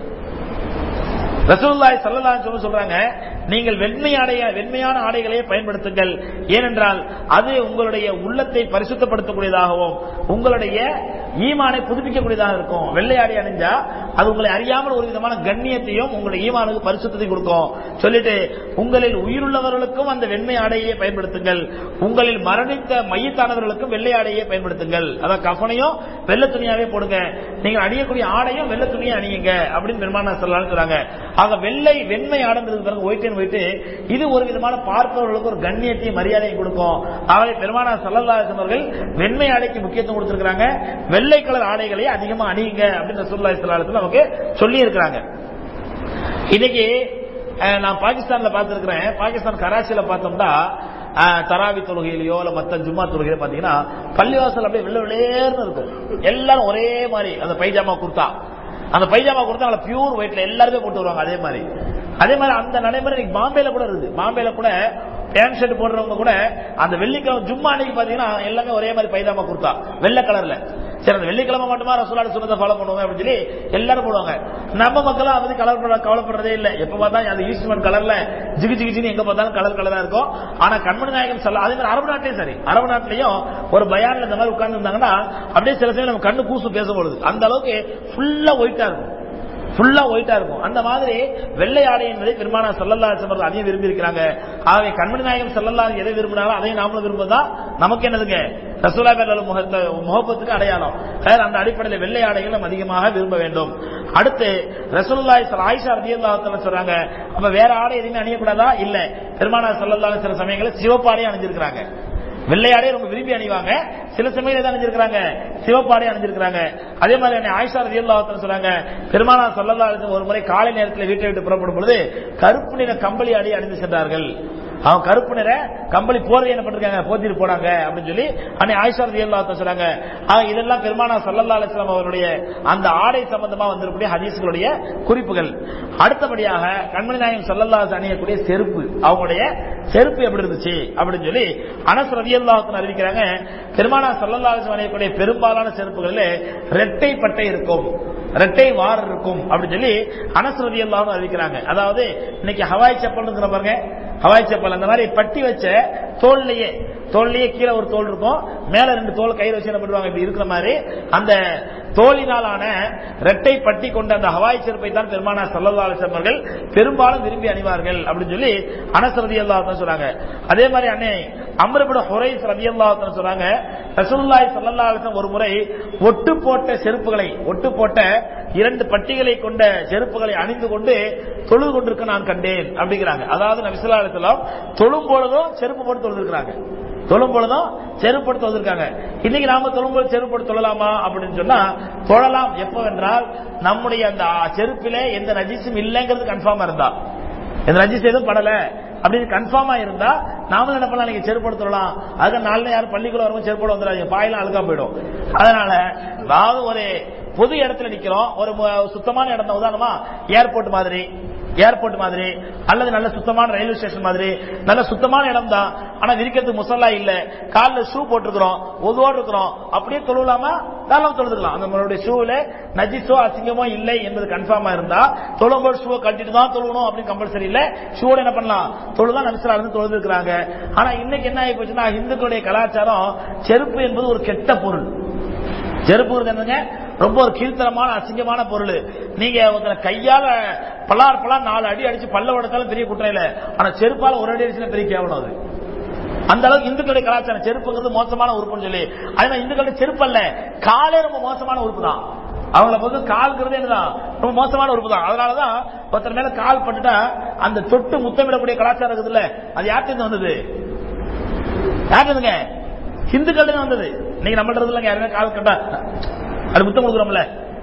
ரசூலுல்லாஹி ஸல்லல்லாஹு அலைஹி வஸல்லம் சொல்றாங்க நீங்கள் வெண்மை ஆடைய வெண்மையான ஆடைகளையே பயன்படுத்துங்கள் ஏனென்றால் அது உங்களுடைய உள்ளத்தை பரிசுத்தப்படுத்தக்கூடியதாகவும் உங்களுடைய ஈமானை புதுப்பிக்கக்கூடியதாக இருக்கும் வெள்ளை ஆடை அணிஞ்சா அது உங்களை அறியாமல் ஒரு விதமான கண்ணியத்தையும் உங்களுடைய ஈமானுக்கு பரிசுத்தத்தை கொடுக்கும் சொல்லிட்டு உங்களில் உயிருள்ளவர்களுக்கும் அந்த வெண்மை ஆடையே பயன்படுத்துங்கள் உங்களில் மரணித்த மையத்தானவர்களுக்கும் வெள்ளை ஆடையே பயன்படுத்துங்கள் அதான் கஃனையும் வெள்ளை துணியாவே போடுங்க நீங்கள் அணியக்கூடிய ஆடையும் வெள்ளை துணியை அணியுங்க அப்படின்னு பெருமானா சொல்லலாம்னு சொல்றாங்க ஆக வெள்ளை வெண்மை ஆடங்கிறது பிறகு ஒயிட் அண்ட் ஒயிட் இது ஒரு விதமான பார்ப்பவர்களுக்கு ஒரு கண்ணியத்தையும் மரியாதையும் கொடுக்கும் ஆகவே பெருமானா சல்லல்லாஹு அவர்கள் வெண்மை ஆடைக்கு முக்கியத்துவம் கொடுத்திருக்காங்க வெள்ளை கலர் ஆடைகளை அதிகமா அணியுங்க அப்படின்னு ரசூலுல்லாஹி ஸல்லல்லாஹு அலைஹி வஸல்லம் நமக்கு சொல்லி இருக்கிறாங்க இன்னைக்கு அஹ், நான் பாகிஸ்தான்ல பார்த்திருக்கிறேன் பாகிஸ்தான் கராச்சியில பார்த்தோம்னா அஹ், தராவி தொழுகையிலயோ இல்ல மத்த ஜும்மா தொழுகையில பாத்தீங்கன்னா பள்ளிவாசல் அப்படியே வெள்ளை வெள்ளேர்னு இருக்கும் எல்லாரும் ஒரே மாதிரி அந்த பைஜாமா குர்த்தா அந்த பைஜாமா குர்த்தா அவளை பியூர் ஒயிட்ல எல்லாருமே போட்டு வருவாங்க அதே மாதிரி அதே மாதிரி அந்த நடைமுறை இன்னைக்கு பாம்பேல கூட இருக்குது பாம்பேல கூட பேண்ட் ஷர்ட் போடுறவங்க கூட அந்த வெள்ளிக்கிழமை ஜும்மா அன்னைக்கு பாத்தீங்கன்னா எல்லாமே ஒரே மாதிரி பைஜாமா குர்த்தா வெள்ளை கலர்ல சரி அந்த வெள்ளிக்கிழமை மட்டுமா ரசூலாடு சொன்னதை ஃபாலோ பண்ணுவோம் அப்படின்னு சொல்லி எல்லாரும் போடுவாங்க நம்ம மக்களும் அதை பத்தி கலர் பண்ண கவலைப்படுறதே இல்லை எப்ப பார்த்தாலும் அந்த ஈஸ்ட்மன் கலர்ல ஜிகு ஜிகு ஜின்னு எங்க பார்த்தாலும் கலர் கலரா இருக்கும் ஆனா கண்மணி நாயகம் சொல்ல அதே மாதிரி அரபு நாட்டிலையும் சரி அரபு நாட்டிலையும் ஒரு பயான்ல இந்த மாதிரி உட்கார்ந்து இருந்தாங்கன்னா அப்படியே சில சமயம் நம்ம கண்ணு கூசு பேசப்படுது அந்த அளவுக்கு ஃபுல்லா ஒயிட்டா இருக்கும் ஃபுல்லா ஒயிட்டா இருக்கும் அந்த மாதிரி வெள்ளை ஆடை என்பதை பெருமானா சல்லல்லா அவர்கள் அதையும் விரும்பி இருக்கிறாங்க ஆகவே கண்மணி நாயகம் சல்லல்லா எதை விரும்பினாலும் அதையும் நாமளும் விரும்புவதா நமக்கு என்னதுங்க ரசூலா மேல முகத்த முகப்பத்துக்கு அடையாளம் வேற அந்த அடிப்படையில் வெள்ளை ஆடைகள் நம்ம அதிகமாக விரும்ப வேண்டும் அடுத்து ரசூலுல்லாஹி ஸல்லல்லாஹு ஆயிஷா ரலியல்லாஹு தஆலா சொல்றாங்க அப்ப வேற ஆடை எதுவுமே அணியக்கூடாதா இல்ல பெருமானா சல்லல்லா சில சமயங்களில் சிவப்பு ஆடையை அணிஞ்சிருக்கிறாங்க வெள்ளையாடே ரொம்ப விரும்பி அணிவாங்க சில சமயம் எதை அணிஞ்சிருக்காங்க சிவப்பாடை அணிஞ்சிருக்காங்க அதே மாதிரி என்னை ஆயிஷா ரதியல்லாஹு சொல்றாங்க பெருமானா சொல்லல்லா ஒரு முறை காலை நேரத்தில் வீட்டை விட்டு புறப்படும் பொழுது கருப்பு நிற கம்பளி அடி அணிந்து சென்றார்கள் அவன் கருப்பு நிற கம்பளி போர்வை என்ன பண்ணிருக்காங்க போத்திட்டு போனாங்க அப்படின்னு சொல்லி அன்னை ஆயிஷா ரதியல்லாஹு சொல்றாங்க ஆக இதெல்லாம் பெருமானா சல்லல்லா அலிஸ்லாம் அவருடைய அந்த ஆடை சம்பந்தமா வந்திருக்கக்கூடிய ஹதீஸ்களுடைய குறிப்புகள் அடுத்தபடியாக கண்மணி நாயகம் சல்லல்லா அணியக்கூடிய செருப்பு அவங்களுடைய செருப்பு எப்படி இருந்துச்சு அப்படின்னு சொல்லி அனஸ் ரதியல்லாஹு அறிவிக்கிறாங்க பெருமானா சல்லல்லா அலிஸ்லாம் அணியக்கூடிய பெரும்பாலான செருப்புகளில் ரெட்டை பட்டை இருக்கும் ரெட்டை வார் இருக்கும் அப்படின்னு சொல்லி அனஸ் ரதியல்லாஹு அறிவிக்கிறாங்க அதாவது இன்னைக்கு ஹவாய் செப்பல் பாருங்க ஹவாய் செப்பல் அந்த மாதிரி பட்டி வச்ச தோல்லையே தோல்லையே கீழே ஒரு தோல் இருக்கும் மேல ரெண்டு தோல் கையில் வச்சு என்ன பண்ணுவாங்க இப்படி இருக்கிற மாதிரி அந்த தோலினாலான ரெட்டை பட்டி கொண்ட அந்த ஹவாய் செருப்பை தான் பெருமானா சல்லல்லா அலிஸ்லாம் அவர்கள் பெரும்பாலும் விரும்பி அணிவார்கள் அப்படின்னு சொல்லி அனஸ் ரதி அல்லாஹ் சொல்றாங்க அதே மாதிரி அன்னை அமரபுட ஹுரைஸ் ரதி அல்லாஹ் சொல்றாங்க ரசூலுல்லாஹி ஸல்லல்லாஹு அலைஹி வஸல்லம் ஒரு முறை ஒட்டு போட்ட செருப்புகளை ஒட்டு போட்ட இரண்டு பட்டிகளை கொண்ட செருப்புகளை அணிந்து கொண்டு தொழுது கொண்டிருக்க நான் கண்டேன் அப்படிங்கிறாங்க அதாவது நபிசுல்லா அலிஸ்லாம் தொழும் பொழுதும் செருப்பு போட்டு தொழுதுருக்காங்க தொழும் பொழுதும் செருப்பு போட்டு தொழுதுருக்காங்க இன்னைக்கு நாம தொழும் பொழுது செருப்பு போட்டு தொழலாமா அப்படின்னு சொன்னா தொழலாம் எப்பவென்றால் நம்முடைய அந்த செருப்பிலே எந்த நஜிஸும் இல்லைங்கிறது கன்ஃபார்மா இருந்தா எந்த நஜிஸ் எதுவும் படல அப்படின்னு கன்ஃபார்மா இருந்தா நாம என்ன பண்ணலாம் நீங்க செருப்பு போட்டு தொழலாம் அதுக்கு நாளில் யாரும் பள்ளிக்குள்ள வரும்போது செருப்பு போட வந்துடாதீங்க பாயெல்லாம் அழுக்கா போயிடும் அதனால அதாவது ஒரு பொது இடத்துல நிக்கிறோம் ஒரு மு- சுத்தமான இடம் தான் உதாரணமா ஏர்போர்ட் மாதிரி ஏர்போர்ட் மாதிரி அல்லது நல்ல சுத்தமான ரயில்வே ஸ்டேஷன் மாதிரி நல்ல சுத்தமான இடம் தான் ஆனா விரிக்கிறதுக்கு முசல்லா இல்ல கால்ல ஷூ போட்டிருக்கிறோம் ஒதுவோடு இருக்கிறோம் அப்படியே தொழுலாமா தாராளம் தொழுதுக்கலாம் அந்த நம்மளுடைய ஷூல நஜிஸோ அசிங்கமோ இல்லை என்பது கன்ஃபார்மா இருந்தா தொழும்போது ஷூவை கட்டிட்டு தான் தொழுவணும் அப்படின்னு கம்பல்சரி இல்ல ஷூவோட என்ன பண்ணலாம் தொழுதான் நபிசரா இருந்து தொழுது இருக்கிறாங்க ஆனா இன்னைக்கு என்ன ஆகி போச்சுன்னா இந்துக்களுடைய கலாச்சாரம் செருப்பு என்பது ஒரு கெட்ட பொருள் செருப்புங்கிறது என்னங்க ரொம்ப ஒரு கீழ்த்தரமான அசிங்கமான பொருள் நீங்க ஒருத்தரை கையால பலார் பலார் நாலு அடி அடிச்சு பல்ல உடைச்சாலும் பெரிய குற்றம் இல்ல ஆனா செருப்பால ஒரு அடி அடிச்சுனா பெரிய கேவலம் அது அந்த அளவுக்கு இந்துக்களுடைய கலாச்சாரம் செருப்புங்கிறது மோசமான உறுப்புன்னு சொல்லி அதே மாதிரி இந்துக்களுடைய செருப்பு அல்ல காலே ரொம்ப மோசமான உறுப்பு தான் அவங்கள பொறுத்து கால்ங்கிறது என்னதான் ரொம்ப மோசமான உறுப்பு தான் அதனாலதான் ஒருத்தர் மேல கால் பட்டுட்டா அந்த தொட்டு முத்தமிடக்கூடிய கலாச்சாரம் இருக்குதுல்ல அது யார்கிட்ட வந்தது யாருங்க ஹிந்துக்கள் வந்தது இன்னைக்கு நம்மள்ட்ட யாருமே கால் கட்டா அது முத்தம் கொடுக்குறோம்ல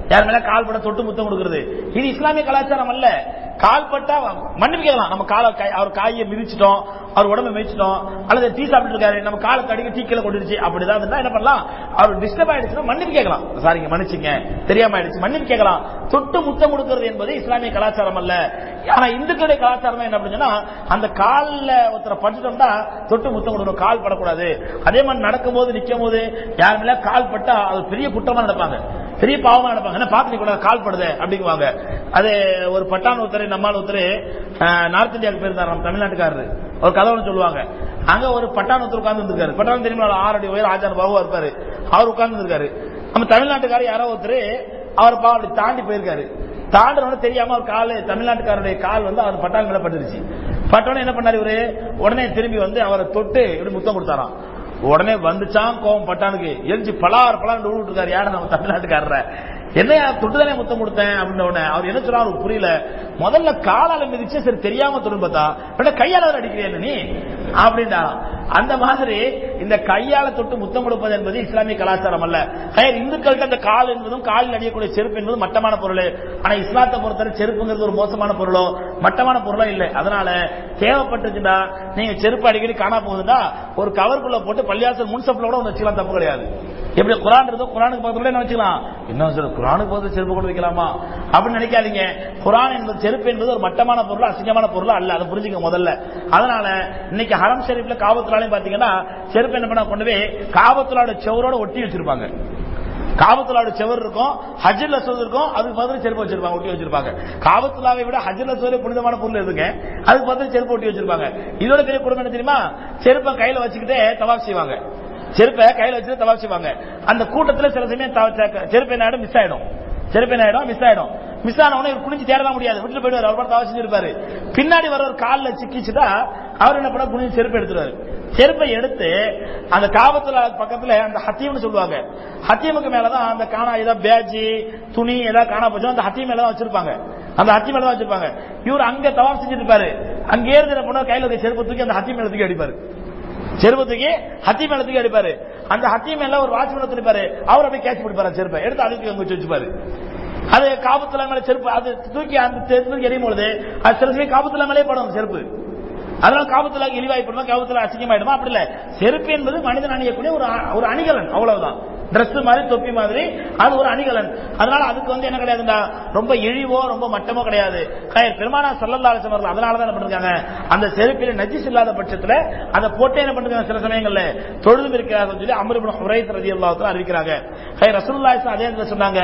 யார் மேல கால் பட தொட்டு முத்தம் கொடுக்கிறது இது இஸ்லாமிய கலாச்சாரம் அல்ல கால் பட்டா மன்னிப்பு கேட்கலாம் நம்ம காலை கை- அவர் காயை மிதிச்சிட்டோம் அவர் உடம்ப மிதிச்சிட்டோம் அல்லது டீ சாப்பிட்டு இருக்காரு நம்ம காலை தடிக்க டீ கீழே கொண்டுருச்சு அப்படிதான் இருந்தா என்ன பண்ணலாம் அவர் டிஸ்டர்ப் ஆயிடுச்சுன்னா மன்னிப்பு கேட்கலாம் சாரிங்க மன்னிச்சுங்க தெரியாம ஆயிடுச்சு மன்னிப்பு கேட்கலாம் தொட்டு முத்தம் கொடுக்கிறது என்பது இஸ்லாமிய கலாச்சாரம் அல்ல ஆனா இந்துக்களுடைய கலாச்சாரம் என்ன அப்படின்னா அந்த கால்ல ஒருத்தரை பட்டுட்டோம்னா தொட்டு முத்தம் கொடுக்கணும் கால் படக்கூடாது அதே மாதிரி நடக்கும்போது நிக்கும் போது யார் மேல கால் பட்டா அது பெரிய குற்றமா நடப்பாங்க பெரிய பாவமா நடப்பாங்க என்ன பாத்து கூட கால் படுது அப்படிங்குவாங்க அது ஒரு பட்டான் ஒருத்தர் நம்மால் ஒருத்தர் நார்த் இந்தியாவுக்கு போயிருந்தார் நம்ம தமிழ்நாட்டுக்காரரு ஒரு கதை ஒன்று சொல்லுவாங்க அங்க ஒரு பட்டான் ஒருத்தர் உட்கார்ந்து இருக்காரு பட்டான் தெரியுமா ஆறு அடி உயரம் ஆச்சார பாபுவா இருப்பாரு அவர் உட்கார்ந்து இருக்காரு நம்ம தமிழ்நாட்டுக்காரர் யாரோ ஒருத்தர் அவர் பா அப்படி தாண்டி போயிருக்காரு தாண்டனோட தெரியாம அவர் கால் தமிழ்நாட்டுக்காரருடைய கால் வந்து அவர் பட்டான் மேல பட்டுருச்சு பட்டோன்னு என்ன பண்ணாரு இவரு உடனே திரும்பி வந்து அவரை தொட்டு இப்படி முத்தம் கொடுத்தாராம் உடனே வந்துச்சான் கோவம் பட்டானுக்கு எரிஞ்சு பலார் பலார் விட்டு இருக்காரு யாரும் நம்ம தமிழ்நாட்டுக்காரர என்னையா தொட்டுதானே முத்தம் கொடுத்தேன் அப்படின்ன உடனே அவர் என்ன சொன்னா அவருக்கு புரியல முதல்ல காலால மிதிச்சு சரி தெரியாம தொடும் பார்த்தா உடனே கையால வேற அடிக்கிறேன் நீ அப்படின்னா அந்த மாதிரி இந்த கையால தொட்டு முத்தம் கொடுப்பது என்பது இஸ்லாமிய கலாச்சாரம் அல்ல ஹைர், இந்துக்கள்கிட்ட அந்த கால் என்பதும் காலில் அடியக்கூடிய செருப்பு என்பது மட்டமான பொருள் ஆனா இஸ்லாத்தை பொறுத்தவரை செருப்புங்கிறது ஒரு மோசமான பொருளோ மட்டமான பொருளோ இல்லை அதனால தேவைப்பட்டுச்சுன்னா நீங்க செருப்பு அடிக்கடி காணா போகுதுன்னா ஒரு கவருக்குள்ள போட்டு பள்ளியாசல் முன்சப்ல கூட ஒன்று வச்சுக்கலாம் தப்பு கிடையாது எப்படி குரான் இருந்தோ குரானுக்கு பக்கத்துல என்ன வச்சுக்கலாம் என்ன சார் குரானுக்கு பக்கத்துல செருப்பு கூட வைக்கலாமா அப்படின்னு நினைக்காதீங்க குரான் என்பது செருப்பு என்பது ஒரு மட்டமான பொருள் அசிங்கமான பொருள் அல்ல அதை புரிஞ்சுக்க முதல்ல அதனால இன்னைக்கு ஹரம் ஷெரீப்ல காபத்துலாலையும் பாத்தீங்கன்னா செருப்பு என்ன பண்ண கொண்டு போய் காபத்துலாவோட செவரோட ஒட்டி வச்சிருப்பாங்க காபத்துலாவோட செவர் இருக்கும் ஹஜ்ல அஸ்வத் இருக்கும் அதுக்கு பதில் செருப்பு வச்சிருப்பாங்க ஒட்டி வச்சிருப்பாங்க காபத்துலாவை விட ஹஜ்ல அஸ்வத் புனிதமான பொருள் எதுங்க அதுக்கு பதில் செருப்பு ஒட்டி வச்சிருப்பாங்க இதோட பெரிய குடும்பம் என்ன தெரியுமா செருப்பை கையில வச்சுக்கிட்டே தவாப் செய்வாங்க செருப்பை கையில வச்சுட்டு தவாப் செய்வாங்க அந்த கூட்டத்துல சில சமயம் தவ- செ- செருப்பு என்ன ஆயிடும் மிஸ் ஆயிடும் செருப்பு என்ன ஆயிடும் மிஸ் ஆயிடும் மிஸ் ஆன உடனே இவர் குனிஞ்சு தேடலாம் முடியாது விட்டுட்டு போயிடுவார் அவர் தவா செஞ்சிருப்பாரு பின்னாடி வர ஒரு கால்ல சிக்கிச்சுட்டா அவர் என்ன பண்ண குனிஞ்சு செருப்பு எடுத்துருவாரு செருப்பை எடுத்து அந்த காபத்துல பக்கத்துல அந்த ஹத்தீம்னு சொல்லுவாங்க ஹத்தீமுக்கு மேலதான் அந்த காணா ஏதாவது பேஜ் துணி ஏதாவது காணா போச்சோ அந்த ஹத்தீம் மேல தான் வச்சிருப்பாங்க அந்த ஹத்தி மேல தான் வச்சிருப்பாங்க இவர் அங்க தவாப் செஞ்சுட்டு இருப்பாரு அங்க ஏறுதின பொண்ணு கையில இருக்க செருப்பு தூக்கி அந்த ஹத்தி மேல தூக்கி அடிப்பாரு செருப்பத்துக்கு ஹத்தி மேல தூக்கி அடிப்பாரு அந்த ஹத்தி மேல ஒரு வாட்ச்மேன் வச்சிருப்பாரு அவர் அப்படியே கேட்ச் பிடிப்பாரு செருப்பை எடுத்து அதுக்கு அங்க வச்சு வச்சுப்பாரு அது காபத்துல மேல செருப்பு அது தூக்கி அந்த செருப்பு எரியும் பொழுது அது சில சமயம் காபத்துல மேலே படும் அந்த செருப்பு அதனால காபத்துல இழிவாய்ப்படுமா காபத்துல அசிங்கமாயிடுமா அப்படி இல்ல செருப்பு என்பது மனிதன் அணியக்கூடிய ஒரு அ- ஒரு அணிகலன் அவ்வளவுதான் Dress மாதிரி தொப்பி மாதிரி அது ஒரு அணிகலன் அதனால அதுக்கு வந்து என்ன கிடையாதுடா ரொம்ப இழிவோ ரொம்ப மட்டமோ கிடையாது கயர் பெருமானா சல்லல்லா அலிஸ்லாம் அவர்கள் அதனால தான் என்ன பண்ணிருக்காங்க அந்த செருப்பில் நஜிஸ் இல்லாத பட்சத்துல அதை போட்டு என்ன பண்ணிருக்காங்க சில சமயங்கள்ல தொழுது இருக்கிறார்கள் சொல்லி அமருபுரம் ஹுரைத் ரதி அல்லாஹ் அறிவிக்கிறாங்க கயர் ரசூலுல்லாஹி ஸல்லல்லாஹு அதே இடத்துல சொன்னாங்க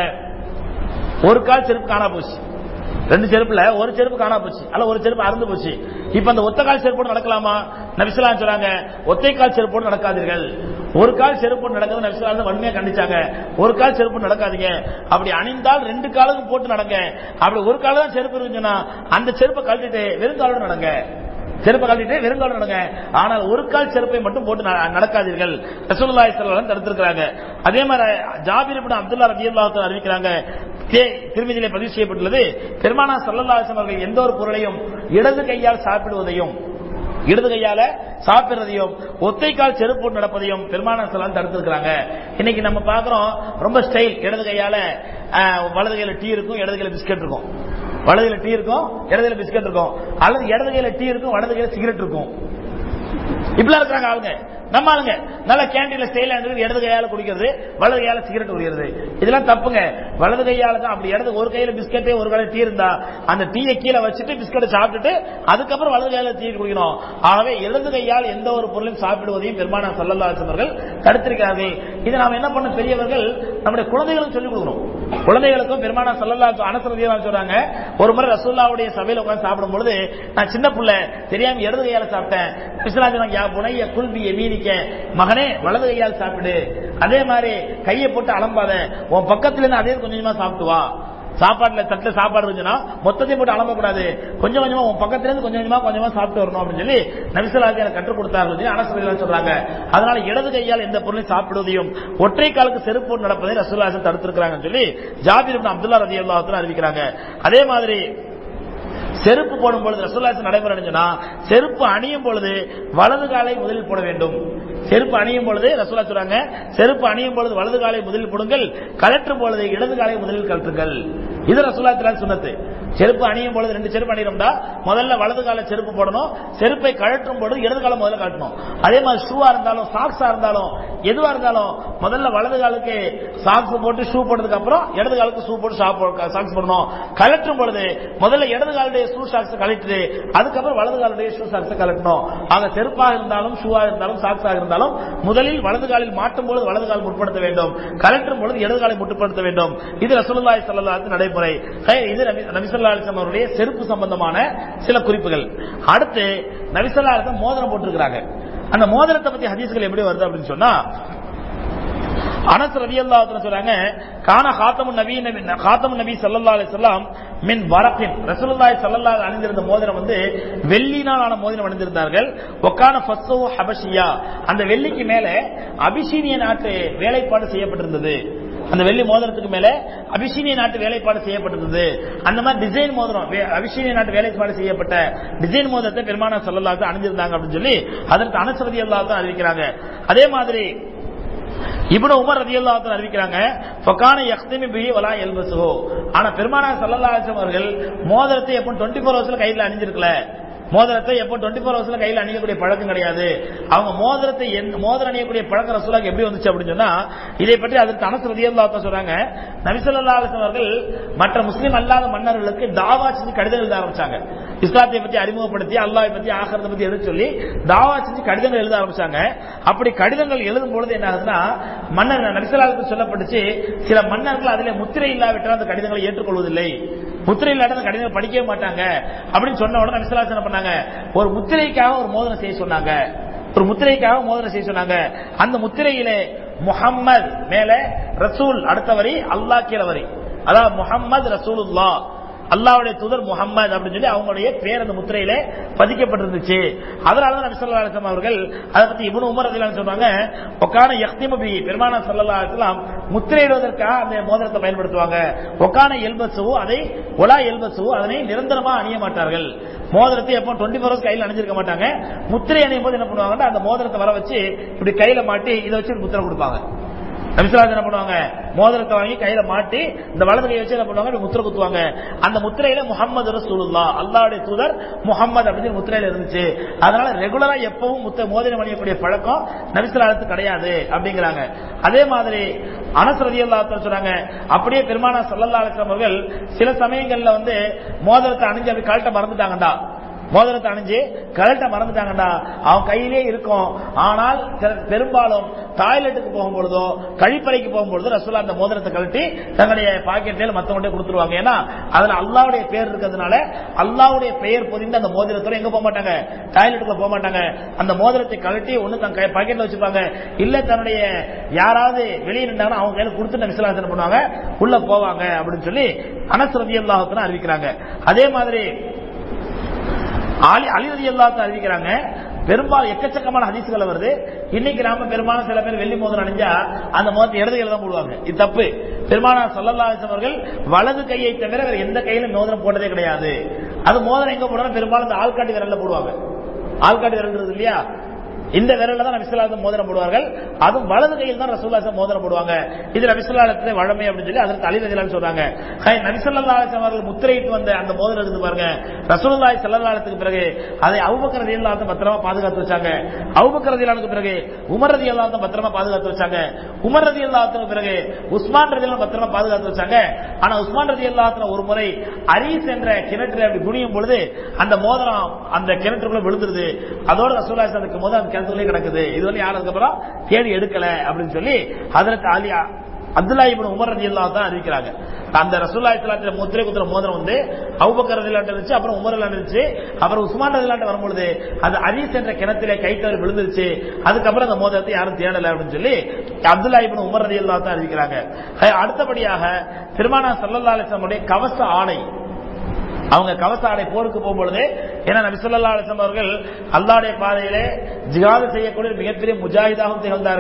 ஒரு கால் செருப்பு காணா போச்சு ரெண்டு செருப்புல ஒரு செருப்பு காணா போச்சு அல்ல ஒரு செருப்பு அறுந்து போச்சு இப்ப அந்த ஒத்த கால் செருப்போடு நடக்கலாமா நபிசலாம் சொல்றாங்க ஒத்தை கால் செருப்போடு நடக்காதீர்கள் ஒரு கால் செருப்போடு நடக்கிறது நபிசலாம் வன்மையா கண்டிச்சாங்க ஒரு கால் செருப்பு நடக்காதீங்க அப்படி அணிந்தால் ரெண்டு காலுக்கும் போட்டு நடங்க அப்படி ஒரு கால தான் செருப்பு இருந்துச்சுன்னா அந்த செருப்பை கழட்டிட்டு வெறும் காலோட நடங்க செருப்பை கழட்டிட்டு வெறுங்காலம் நடங்க ஆனால் ஒரு கால் செருப்பை மட்டும் போட்டு ந- நடக்காதீர்கள் ரசூலுல்லாஹி ஸல்லல்லாஹு அலைஹி தடுத்திருக்கிறாங்க அதே மாதிரி ஜாபிர் இப்னு அப்துல்லா ரலியல்லாஹு தஆலா அறிவிக்கிறாங்க தே- திருமதியிலே பதிவு செய்யப்பட்டுள்ளது பெருமானா ஸல்லல்லாஹு அலைஹி வஸல்லம் அவர்கள் எந்த ஒரு பொருளையும் இடது கையால் சாப்பிடுவதையும் இடது கையால சாப்பிடுறதையும் ஒத்தை கால் செருப்பு போட்டு நடப்பதையும் பெருமானா ஸல்லல்லாஹு தடுத்திருக்கிறாங்க இன்னைக்கு நம்ம பாக்குறோம் ரொம்ப ஸ்டைல் இடது கையால அஹ், வலது கையில டீ இருக்கும் இடது கையில பிஸ்கட் இருக்கும் வலது கையில டீ இருக்கும் இடது கையில பிஸ்கட் இருக்கும் அல்லது இடது கையில டீ இருக்கும் வலது கையில சிகரெட் இருக்கும் இப்படிலாம் இருக்கிறாங்க ஆளுங்க நம்ம ஆளுங்க நல்ல கேண்டீன்ல ஸ்டைலா இருந்து இடது கையால குடிக்கிறது வலது கையால சிகரெட் குடிக்கிறது இதெல்லாம் தப்புங்க வலது கையால தான் அப்படி இடது ஒரு கையில பிஸ்கட்டே ஒரு கையில டீ இருந்தா அந்த டீயை கீழே வச்சுட்டு பிஸ்கட்டை சாப்பிட்டுட்டு அதுக்கப்புறம் வலது கையால டீ குடிக்கணும் ஆகவே இடது கையால் எந்த ஒரு பொருளையும் சாப்பிடுவதையும் பெருமானா சல்லல்லா அவர்கள் தடுத்திருக்கிறார்கள் இதை நாம் என்ன பண்ண பெரியவர்கள் நம்முடைய குழந்தைகளுக்கு சொல்லிக் கொடுக்கணும் குழந்தைகளுக்கும் பெருமானா சல்லல்லா அனசரதியா சொல்றாங்க ஒரு முறை ரசூல்லாவுடைய சபையில உட்கார்ந்து சாப்பிடும் பொழுது நான் சின்ன புள்ள தெரியாம இடது கையால சாப்பிட்டேன் பிஸ்லாஜ் யா புனைய குல்பி எமீனிக்க மகனே வலது கையால் சாப்பிடு அதே மாதிரி கையை போட்டு அலம்பாத உன் பக்கத்துல இருந்து அதே கொஞ்சம் கொஞ்சமா சாப்பிட்டு வா சாப்பாட்டுல தட்டுல சாப்பாடு இருந்துச்சுன்னா மொத்தத்தையும் போட்டு அலம்ப கூடாது கொஞ்சம் கொஞ்சமா உன் பக்கத்துல இருந்து கொஞ்சம் கொஞ்சமா கொஞ்சமா சாப்பிட்டு வரணும் அப்படின்னு சொல்லி நபிசலாஜி எனக்கு கற்றுக் கொடுத்தார்கள் சொல்லி அனசலாம் சொல்றாங்க அதனால இடது கையால் எந்த பொருளையும் சாப்பிடுவதையும் ஒற்றை காலுக்கு செருப்பு போட்டு நடப்பதை ரசூலாசன் தடுத்திருக்கிறாங்கன்னு சொல்லி ஜாபிர் இப்னு அப்துல்லா ரதி அறிவிக்கிறாங்க அதே மாதிரி செருப்பு போடும் பொழுது ரசூல்லாசன் நடைமுறை அணிஞ்சனா செருப்பு அணியும் பொழுது வலது காலை முதலில் போட வேண்டும் செருப்பு அணியும் பொழுது ரசூலா சொல்றாங்க செருப்பு அணியும் பொழுது வலது காலை முதலில் போடுங்கள் கலற்றும் பொழுது இடது காலை முதலில் கலட்டுங்கள் இது ரசூலா சுன்னத்து செருப்பு அணியும் பொழுது ரெண்டு செருப்பு அணியிறோம்டா முதல்ல வலது கால செருப்பு போடணும் செருப்பை கழற்றும் பொழுது இடது காலம் முதல்ல கழட்டணும் அதே மாதிரி ஷூவா இருந்தாலும் சாக்ஸா இருந்தாலும் எதுவா இருந்தாலும் முதல்ல வலது காலுக்கு சாக்ஸ் போட்டு ஷூ போட்டதுக்கு அப்புறம் இடது காலுக்கு ஷூ போட்டு சாக்ஸ் போடணும் கழற்றும் பொழுது முதல்ல இடது காலுடைய ஷூ சாக்ஸ் கழட்டிட்டு அதுக்கப்புறம் வலது காலுடைய ஷூ சாக்ஸ் கழட்டணும் ஆக செருப்பாக இருந்தாலும் ஷூவா இருந்தாலும் சாக்ஸாக இருந்தாலும் முதலில் வலது காலில் மாட்டும் பொழுது வலது கால் முற்படுத்த வேண்டும் கலற்றும் பொழுது இடது காலை முற்படுத்த வேண்டும் இது ரசூலுல்லாஹி ஸல்லல்லாஹு அலைஹி நடைமுறை ஹே, இது நபி நபி ஸல்லல்லாஹு அலைஹி வஸல்லம் அவருடைய செருப்பு சம்பந்தமான சில குறிப்புகள் அடுத்து நபி ஸல்லல்லாஹு அலைஹி வஸல்லம் மோதிரம் போட்டிருக்கிறாங்க அந்த மோதிரத்தை பத்தி ஹதீஸ்கள் எப்படி வருது அப்படின்னு சொன்னா அனஸ் ரலியல்லாஹு அன்ஹு சொல்றாங்க கான காத்தமுன் நபி நபி காத்தமுன் நபி ஸல்லல்லாஹு அலைஹி வஸல்லம் மின் வரக்கின் ரசூலுல்லாஹி ஸல்லல்லாஹு அலைஹி அணிந்திருந்த மோதிரம் வந்து வெள்ளினால் ஆன மோதிரம் அணிந்திருந்தார்கள் ஒக்கான ஃபஸ்ஸு ஹபஷியா அந்த வெள்ளிக்கு மேல அபிஷீனிய நாட்டு வேலைப்பாடு செய்யப்பட்டிருந்தது அந்த வெள்ளி மோதிரத்துக்கு மேல அபிஷீனிய நாட்டு வேலைப்பாடு செய்யப்பட்டிருந்தது அந்த மாதிரி டிசைன் மோதிரம் வே- அபிஷீனிய நாட்டு வேலைப்பாடு செய்யப்பட்ட டிசைன் மோதிரத்தை பெருமானா சொல்லலாக அணிஞ்சிருந்தாங்க அப்படின்னு சொல்லி அதற்கு அனுசரதி தான் அறிவிக்கிறாங்க அதே மாதிரி இப்னு உமர் ரலியல்லாஹு அன்ஹு அறிவிக்கிறாங்க ஃபகான யக்திமி பிஹி வலா யல்பசுஹு ஆனா பெருமானார் ஸல்லல்லாஹு அலைஹி வஸல்லம் அவர்கள் மோதிரத்தை எப்போ 24 ஹவர்ஸ்ல கையில அணிஞ்சிருக்கல மோதிரத்தை எப்போ 24 ஹவர்ஸ்ல கையில அணியக்கூடிய பழக்கம் கிடையாது அவங்க மோதிரத்தை எந்த- மோதிரம் அணியக்கூடிய பழக்கம் ரசூலாக்கு எப்படி வந்துச்சு அப்படின்னு சொன்னா இதை பற்றி அதற்கு அனஸ் ரலியல்லாஹு அன்ஹு சொல்றாங்க நபி ஸல்லல்லாஹு அலைஹி வஸல்லம் அவர்கள் மற்ற முஸ்லிம் அல்லாத மன்னர்களுக்கு தாவா செஞ்சு கடிதம் எழுத ஆரம்பிச்சாங்க இஸ்லாத்தை பத்தி அறிமுகப்படுத்தி அல்லாஹ்வை பத்தி ஆகிறத பத்தி எழுத சொல்லி தாவா செஞ்சு கடிதங்கள் எழுத ஆரம்பிச்சாங்க அப்படி கடிதங்கள் எழுதும் பொழுது என்ன ஆகுதுன்னா மன்னர் நபிசலாவுக்கு சொல்லப்பட்டுச்சு சில மன்னர்கள் அதிலே முத்திரை இல்லாவிட்டால் அந்த கடிதங்களை ஏற்றுக்கொள்வதில்லை முத்திரை இல்லாத அந்த கடிதங்களை படிக்கவே மாட்டாங்க அப்படின்னு சொன்ன உடனே நபிசலா என்ன பண்ணாங்க ஒரு முத்திரைக்காக ஒரு மோதனம் செய்ய சொன்னாங்க ஒரு முத்திரைக்காக மோதனம் செய்ய சொன்னாங்க அந்த முத்திரையிலே முஹம்மது மேல ரசூல் அடுத்த வரி அல்லாஹ் கீழ வரி அதாவது முஹம்மது ரசூலுல்லாஹ் அல்லாஹ்வுடைய தூதர் முகம்மது அப்படின்னு சொல்லி அவங்களுடைய பேர் அந்த முத்திரையிலே பதிக்கப்பட்டிருந்துச்சு அதனால தான் நபி ஸல்லல்லாஹு அலைஹி வஸல்லம் அவர்கள் அதை பத்தி இப்னு உமர் ரலியல்லாஹு அன்ஹு சொன்னாங்க ஒக்கான யக்திமு பி பெருமானா ஸல்லல்லாஹு அலைஹி வஸல்லம் முத்திரையிடுவதற்காக அந்த மோதிரத்தை பயன்படுத்துவாங்க ஒக்கான எல்பசு அதை ஒலா எல்பசு அதனை நிரந்தரமா அணிய மாட்டார்கள் மோதிரத்தை எப்போ டுவெண்ட்டி ஃபோர் ஹவர்ஸ் கையில் அணிஞ்சிருக்க மாட்டாங்க முத்திரை அணியும் போது என்ன பண்ணுவாங்கன்னா அந்த மோதிரத்தை வர வச்சு இப்படி கையில மாட்டி இதை வச்சு முத்திரை கொடுப்பாங்க நபிசுலாஜ் என்ன பண்ணுவாங்க மோதிரத்தை வாங்கி கையில மாட்டி இந்த வலது கை வச்சு என்ன பண்ணுவாங்க இப்படி முத்திரை குத்துவாங்க அந்த முத்திரையில முகமது ரசூலுல்லா அல்லாவுடைய தூதர் முகமது அப்படின்னு முத்திரையில இருந்துச்சு அதனால ரெகுலரா எப்பவும் முத்த மோதிரம் அணியக்கூடிய பழக்கம் நபிசுலாத்துக்கு கிடையாது அப்படிங்கிறாங்க அதே மாதிரி அனஸ் ரதியல்லாஹு சொல்றாங்க அப்படியே பெருமானா ஸல்லல்லாஹு அலைஹி வஸல்லம் அவர்கள் சில சமயங்கள்ல வந்து மோதிரத்தை அணிஞ்சு அப்படி கழட்ட மறந்துட்டாங்கடா மோதிரத்தை அணிஞ்சு கழட்ட மறந்துட்டாங்கடா அவன் கையிலே இருக்கும் ஆனால் சில- பெரும்பாலும் டாய்லெட்டுக்கு போகும் பொழுதோ கழிப்பறைக்கு போகும் பொழுதோ ரசூலா அந்த மோதிரத்தை கழட்டி தன்னுடைய பாக்கெட்ல மத்தவங்க கொடுத்துருவாங்க ஏன்னா அதுல அல்லாவுடைய பெயர் இருக்கிறதுனால அல்லாவுடைய பெயர் பொதிந்து அந்த மோதிரத்தோட எங்க போக மாட்டாங்க டாய்லெட்டுக்குள்ள போக மாட்டாங்க அந்த மோதிரத்தை கழட்டி ஒண்ணு தன் கை- பாக்கெட்ல வச்சுப்பாங்க இல்ல தன்னுடைய யாராவது வெளியே நின்றாங்கன்னா அவங்க கையில கொடுத்து நபி ஸல்லல்லாஹு அலைஹி வஸல்லம் பண்ணுவாங்க உள்ள போவாங்க அப்படின்னு சொல்லி அனஸ் ரலியல்லாஹு அறிவிக்கிறாங்க அதே மாதிரி அலி அலி ரதி அறிவிக்கிறாங்க பெரும்பாலும் எக்கச்சக்கமான ஹதீசுகள் வருது இன்னைக்கு நாம பெரும்பாலும் சில பேர் வெள்ளி மோதிரம் அணிஞ்சா அந்த மோதிரம் இடது கையில தான் போடுவாங்க இது தப்பு பெருமானார் ஸல்லல்லாஹு அலைஹி வஸல்லம் அவர்கள் வலது கையை தவிர வேற எந்த கையிலும் மோதிரம் போட்டதே கிடையாது அது மோதிரம் எங்க போடுறாங்க பெரும்பாலும் இந்த ஆள்காட்டி விரல்ல போடுவாங்க ஆள்காட்டி விரல் இருக்குது இல்லையா இந்த விரல்ல தான் நபிசுல்லாசம் மோதிரம் போடுவார்கள் அதுவும் வலது கையில் தான் ரசூல்லாசம் மோதிரம் போடுவாங்க இது நபிசுல்லாலத்துல வழமை அப்படின்னு சொல்லி அதற்கு அலிரதிலான்னு சொல்றாங்க ஹை, நபிசல்லா அலிஸ்லாம் அவர்கள் முத்திரையிட்டு வந்த அந்த மோதிரம் இருக்குது பாருங்க ரசூலுல்லாஹி ஸல்லல்லாஹு அலைஹி பிறகு அதை அபூபக்கர் ரலியல்லாஹு பத்திரமா பாதுகாத்து வச்சாங்க அபூபக்கர் ரலியல்லாஹுக்கு பிறகு உமர் ரலியல்லாஹு பத்திரமா பாதுகாத்து வச்சாங்க உமர் ரலியல்லாஹுக்கு பிறகு உஸ்மான் ரலியல்லாஹு பத்திரமா பாதுகாத்து வச்சாங்க ஆனா உஸ்மான் ரலியல்லாஹு ஒரு முறை அரீஸ் என்ற கிணற்றில் அப்படி குனியும் பொழுது அந்த மோதிரம் அந்த கிணற்றுக்குள்ள விழுந்துருது அதோட ரசூலுல்லாஹி அந்த மோதிரம் அந்த கிணத்துக்குள்ளே கிடக்குது இதுவரை யாரும் அதுக்கப்புறம் தேடி எடுக்கல அப்படின்னு சொல்லி ஹதரத் அலி அப்துல்லா இப்னு உமர் ரலியல்லாஹு தான் அறிவிக்கிறாங்க அந்த ரசூலுல்லாஹி ஸல்லல்லாஹு அலைஹி முத்திரை குத்துற மோதிரம் வந்து அபூபக்கர் ரலியல்லாஹு இருந்துச்சு அப்புறம் உமர் ரலியல்லாஹு இருந்துச்சு அப்புறம் உஸ்மான் ரலியல்லாஹு வரும்பொழுது அது அரீஸ் என்ற கிணத்திலே கை தவறி விழுந்துருச்சு அதுக்கப்புறம் அந்த மோதிரத்தை யாரும் தேடல அப்படின்னு சொல்லி அப்துல்லா இப்னு உமர் ரலியல்லாஹு தான் அறிவிக்கிறாங்க அஹ் அடுத்தபடியாக பெருமானா ஸல்லல்லாஹு அலைஹி வஸல்லம் கவச ஆடை அவங்க கவச ஆடை போருக்கு போகும்பொழுது ஏன்னா நபி ஸல்லல்லாஹு அலைஹி வஸல்லம் அவர்கள் அல்லாஹ்வுடைய பாதையிலே ஜிஹாது செய்யக்கூடிய மிகப்பெரிய முஜாஹிதாகவும் திகழ்ந்தார்கள்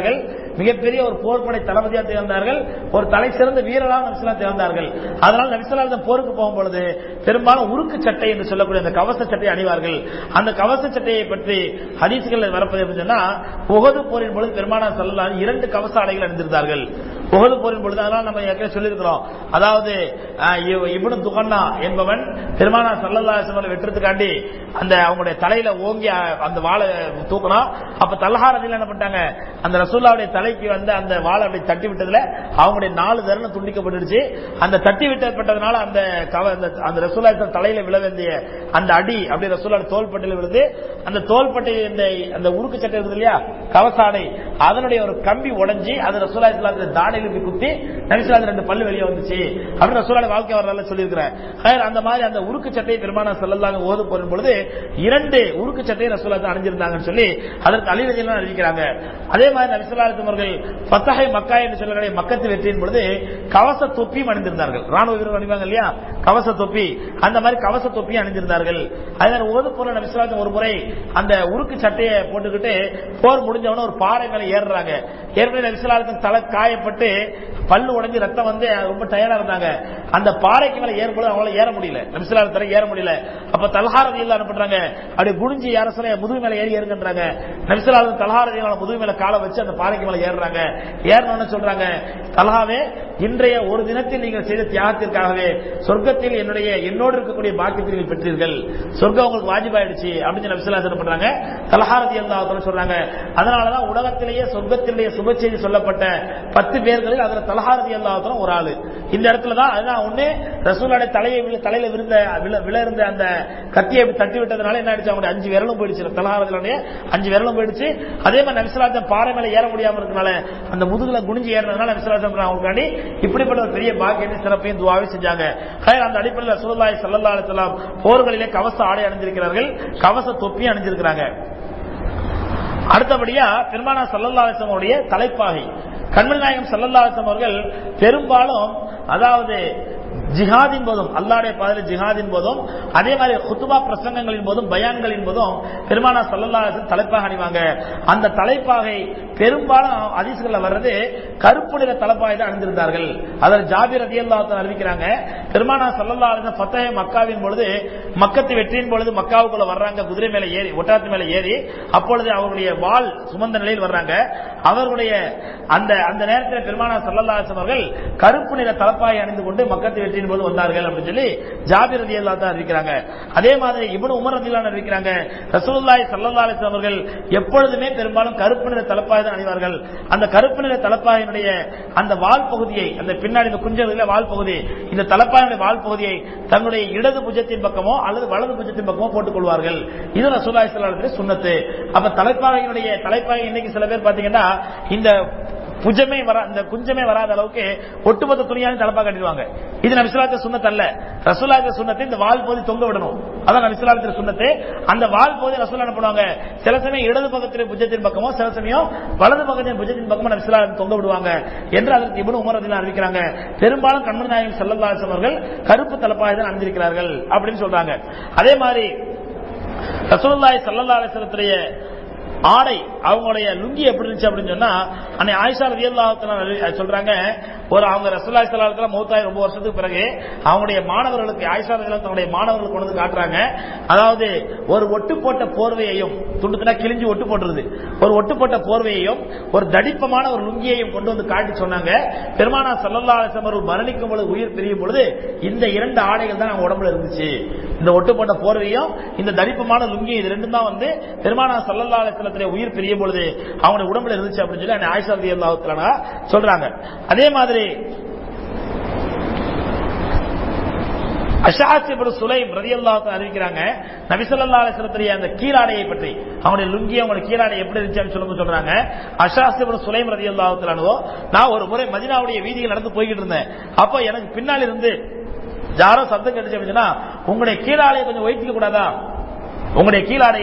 மிகப்பெரிய ஒரு போர்ப்படை தளபதியாக திகழ்ந்தார்கள் ஒரு தலை சிறந்த வீரராக நபிசுல்லா திகழ்ந்தார்கள் அதனால நபிசுல்லா இந்த போருக்கு போகும் பொழுது பெரும்பாலும் உருக்கு சட்டை என்று சொல்லக்கூடிய அந்த கவச சட்டை அணிவார்கள் அந்த கவச சட்டையை பற்றி ஹதீசுகள் வரப்பது எப்படி சொன்னா உகது போரின் பொழுது பெருமானார் சொல்லலாம் இரண்டு கவச ஆடைகள் அணிந்திருந்தார்கள் உகது போரின் பொழுது அதனால நம்ம ஏற்கனவே சொல்லியிருக்கிறோம் அதாவது அஹ், இவ்- இப்னு துகன்னா என்பவன் பெருமானார் சல்லல்லாஹு வெட்டுறதுக்காண்டி அந்த அவங்களுடைய தலையில ஓங்கி அஹ், அந்த வாளை தூக்கணும் அப்ப தல்ஹாரதில் என்ன பண்ணிட்டாங்க அந்த ரசூல்லாவுடைய தலைக்கு வந்து அந்த வாளை அப்படி தட்டி விட்டதுல அவங்களுடைய நாலு தருணம் துண்டிக்கப்பட்டுருச்சு அந்த தட்டி விட்டப்பட்டதுனால அந்த கவ- அந்த- அந்த ரசூல்லா தலையில விழ வேண்டிய அந்த அடி அப்படி ரசூல்லா தோள்பட்டையில விழுது அந்த தோள்பட்டை இந்த அந்த உருக்கு சட்டை இருக்குது இல்லையா கவசாடை அதனுடைய ஒரு கம்பி உடைஞ்சி அது ரசூல்லா இஸ்லாத்துல தாடையில போய் குத்தி நபிசுல்லா ரெண்டு பல்லு வெளியே வந்துச்சு அப்படின்னு ரசூலோட வாழ்க்கை வரலாறு சொல்லியிருக்கிறேன் ஹைர், அந்த மாதிரி அந்த உருக்கு சட்டையை பெருமானா செல்லலாங்க ஓது போடும் பொழுது இரண்டு உருக்கு சட்டையை ரசூலா தான் அணிஞ்சிருந்தாங்கன்னு சொல்லி அதற்கு அலிரஜிலாம் அறிவிக்கிறாங்க அதே மாதிரி நபிசுல்லாத்து அவர்கள் பத்தகை மக்கா என்று சொல்லக்கூடிய மக்கத்து வெற்றியின் பொழுது கவச தொப்பியும் அணிந்திருந்தார்கள் ராணுவ வீரர் அணிவாங்க இல்லையா கவச தொப்பி அந்த மாதிரி கவச தொப்பியும் அணிந்திருந்தார்கள் அதனால ஓது போற நபிசுல்லாத்து ஒரு முறை அந்த உருக்கு சட்டையை போட்டுக்கிட்டு போர் முடிஞ்சவன ஒரு பாறை மேல ஏறுறாங்க ஏற்கனவே நபிசுல்லாத்து தலை காயப்பட்டு பல்லு உடைஞ்சு ரத்தம் வந்து ரொம்ப டயர்டா இருந்தாங்க அந்த பாறைக்கு மேல ஏறும்போது அவங்களால ஏற முடியல நபிசுல்லா தர ஏற முடியல அப்ப தல்ஹாரதி இல்ல அனுப்புறாங்க அப்படி குனிஞ்சு யார சொல்ல முதுகு மேல ஏறி ஏறுங்கன்றாங்க நபிசுல்லா தல்ஹாரதி முதுகு மேல காலை வச்சு அந்த பாறைக்கு மேல ஏறுறாங்க ஏறணும்னு சொல்றாங்க தல்ஹாவே இன்றைய ஒரு தினத்தில் நீங்கள் செய்த தியாகத்திற்காகவே சொர்க்கத்தில் என்னுடைய என்னோடு இருக்கக்கூடிய பாக்கியத்தை நீங்கள் பெற்றீர்கள் சொர்க்கம் உங்களுக்கு வாஜிபாயிடுச்சு அப்படின்னு நபிசுல்லா என்ன பண்றாங்க தல்ஹாரதி அல்லாஹ் சொல்றாங்க அதனாலதான் உலகத்திலேயே சொர்க்கத்திலேயே சுப செய்தி சொல்லப்பட்ட பத்து பேர்களில் அதுல தலஹாரதி அல்லாஹ் ஒரு ஆளு இந்த இடத்துல தான் அதுதான் ஒண்ணு ரசூலுடைய தலையை விழு- தலையில விழுந்த விழ- விழ இருந்த அந்த கத்தியை அப்படி தட்டி விட்டதுனால என்ன ஆயிடுச்சு அவங்களுடைய அஞ்சு விரலும் போயிடுச்சு தலஹாரதியுடைய அஞ்சு விரலும் போயிடுச்சு அதே மாதிரி நபிசுலாத்தம் பாறை மேல ஏற முடியாம இருக்கனால அந்த முதுகுல குனிஞ்சு ஏறினதுனால நபிசுலாத்தம் அவங்களுக்காண்டி இப்படிப்பட்ட ஒரு பெரிய பாக்கியத்தையும் சிறப்பையும் துவாவையும் செஞ்சாங்க ஹைர், அந்த அடிப்படையில் ரசூலுல்லாஹி ஸல்லல்லாஹு அலைஹி வஸல்லம் போர்களிலே கவச ஆடை அணிந்திருக்கிறார்கள் கவச தொப்பி அணிஞ்சிருக்கிறாங்க அடுத்தபடியா பெருமானா சல்லல்லாசனுடைய தலைப்பாகை கண்மணி நாயகம் சல்லல்லாசம் அவர்கள் பெரும்பாலும் அதாவது ஜிஹாதின் போதும் அல்லாடைய பாதையில் ஜிஹாதின் போதும் அதே மாதிரி குத்துபா பிரசங்கங்களின் போதும் பயான்களின் போதும் பெருமானா சல்லல்லாசன் தலைப்பாக அணிவாங்க அந்த தலைப்பாகை பெரும்பாலும் அதிசுகள்ல வர்றது கருப்பு நிற தலைப்பாகை தான் அணிந்திருந்தார்கள் அதில் ஜாபிர் ரதி அறிவிக்கிறாங்க பெருமானா சல்லல்லாசன் ஃபத்தஹ மக்காவின் பொழுது மக்கத்து வெற்றியின் பொழுது மக்காவுக்குள்ள வர்றாங்க குதிரை மேல ஏறி ஒட்டாத்து மேல ஏறி அப்பொழுது அவருடைய வாள் சுமந்த நிலையில் வர்றாங்க அவர்களுடைய அந்த அந்த நேரத்தில் பெருமானா சல்லல்லாசன் அவர்கள் கருப்பு நிற தலப்பாயை அணிந்து கொண்டு மக்கத்து வெற்றியின் போது வந்தார்கள் அப்படின்னு சொல்லி ஜாபிர் ரதி தான் அறிவிக்கிறாங்க அதே மாதிரி இவனு உமர் ரதிலான் அறிவிக்கிறாங்க ரசூலுல்லாஹி ஸல்லல்லாஹு அலைஹி வஸல்லம் அவர்கள் எப்பொழுதுமே பெரும்பாலும் கருப்பு நிற தலப்பாயை தான் அணிவார்கள் அந்த கருப்பு நிற தலப்பாயினுடைய அந்த வால் பகுதியை அந்த பின்னாடி இந்த குஞ்சல வால் பகுதி இந்த தலப்பாயினுடைய வால் பகுதியை தங்களுடைய இடது புஜத்தின் பக்கமோ அல்லது வலது புஜத்தின் பக்கமோ போட்டுக் கொள்வார்கள் இது ரசூலுல்லாஹி ஸல்லல்லாஹு அலைஹி வஸல்லம் சுன்னத்து அப்ப தலைப்பாகையினுடைய தலைப்பாகை இன்னைக்கு சில பேர் பாத்தீங்கன்னா இந்த புஜமே வர இந்த குஞ்சமே வராத அளவுக்கு ஒட்டுமொத்த துணியாலும் தலப்பா கட்டிடுவாங்க இது நபிசுலாத்த சுண்ணத் அல்ல ரசூலாத்த சுண்ணத்தை இந்த வால் போதி தொங்க விடணும் அதான் நபிசுலாத்திர சுண்ணத்து அந்த வால் போதி ரசூலா என்ன பண்ணுவாங்க சில சமயம் இடது பக்கத்திலே புஜத்தின் பக்கமோ சில சமயம் வலது பக்கத்தின் புஜத்தின் பக்கமோ நபிசுலா தொங்க விடுவாங்க என்று அதற்கு இபுன் உமர் அதில் அறிவிக்கிறாங்க பெரும்பாலும் கண்மணி நாயகம் செல்லல்லாஸ் அவர்கள் கருப்பு தலப்பாக தான் அணிந்திருக்கிறார்கள் அப்படின்னு சொல்றாங்க அதே மாதிரி ரசூலுல்லாஹி ஸல்லல்லாஹு அலைஹி வஸல்லத்துடைய ஆடை அவங்களுடைய லுங்கி எப்படி இருந்துச்சு அப்படின்னு சொன்னா அன்னை ஆயிஷா ரலியல்லாஹு சொல்றாங்க ஒரு அவங்க ரசூலுல்லாஹி ஸல்லல்லாஹு அலைஹி வஸல்லம் மௌத்தாய் ரொம்ப வருஷத்துக்கு பிறகு அவங்களுடைய மாணவர்களுக்கு ஆயிஷா ரலியல்லாஹு தன்னுடைய மாணவர்களுக்கு கொண்டு வந்து காட்டுறாங்க அதாவது ஒரு ஒட்டு போட்ட போர்வையையும் துண்டுத்துனா கிழிஞ்சு ஒட்டு போட்டுருது ஒரு ஒட்டு போட்ட போர்வையையும் ஒரு தடிப்பமான ஒரு லுங்கியையும் கொண்டு வந்து காட்டி சொன்னாங்க பெருமானா சல்லல்லா அலிஸ்லாம் அவர்கள் மரணிக்கும் பொழுது உயிர் பிரியும் பொழுது இந்த இரண்டு ஆடைகள் தான் அவங்க உடம்புல இருந்துச்சு இந்த ஒட்டு போட்ட போர்வையும் இந்த தடிப்பமான லுங்கி இது ரெண்டும் தான் வந்து பெருமானா சல்லல்லா அலிஸ்லத்திலே உயிர் பிரியும் பொழுது அவங்களுடைய உடம்புல இருந்துச்சு அப்படின்னு சொல்லி அன்னை ஆயிஷா ரதி அல்லாஹ் சொல்றாங்க அதே மாதிரி அஷாசிபுர் சுலைம் ரதியல்லாஹு அறிவிக்கிறாங்க நபிசல்லா அலிஸ்லத்துடைய அந்த கீழாடையை பற்றி அவனுடைய லுங்கி அவங்களுடைய கீழாடை எப்படி இருந்துச்சுன்னு சொல்லுங்க சொல்றாங்க அஷாசிபுர் சுலைம் ரதியல்லாஹு நான் ஒரு முறை மதினாவுடைய வீதியில் நடந்து போய்கிட்டு இருந்தேன் அப்ப எனக்கு பின்னால் இருந்து யாரோ சத்தம் கேட்டுச்சு அப்படின்னா உங்களுடைய கீழாடையை கொஞ்சம் வைத்திக்க கூடாதா உங்களுடைய கீழாடையை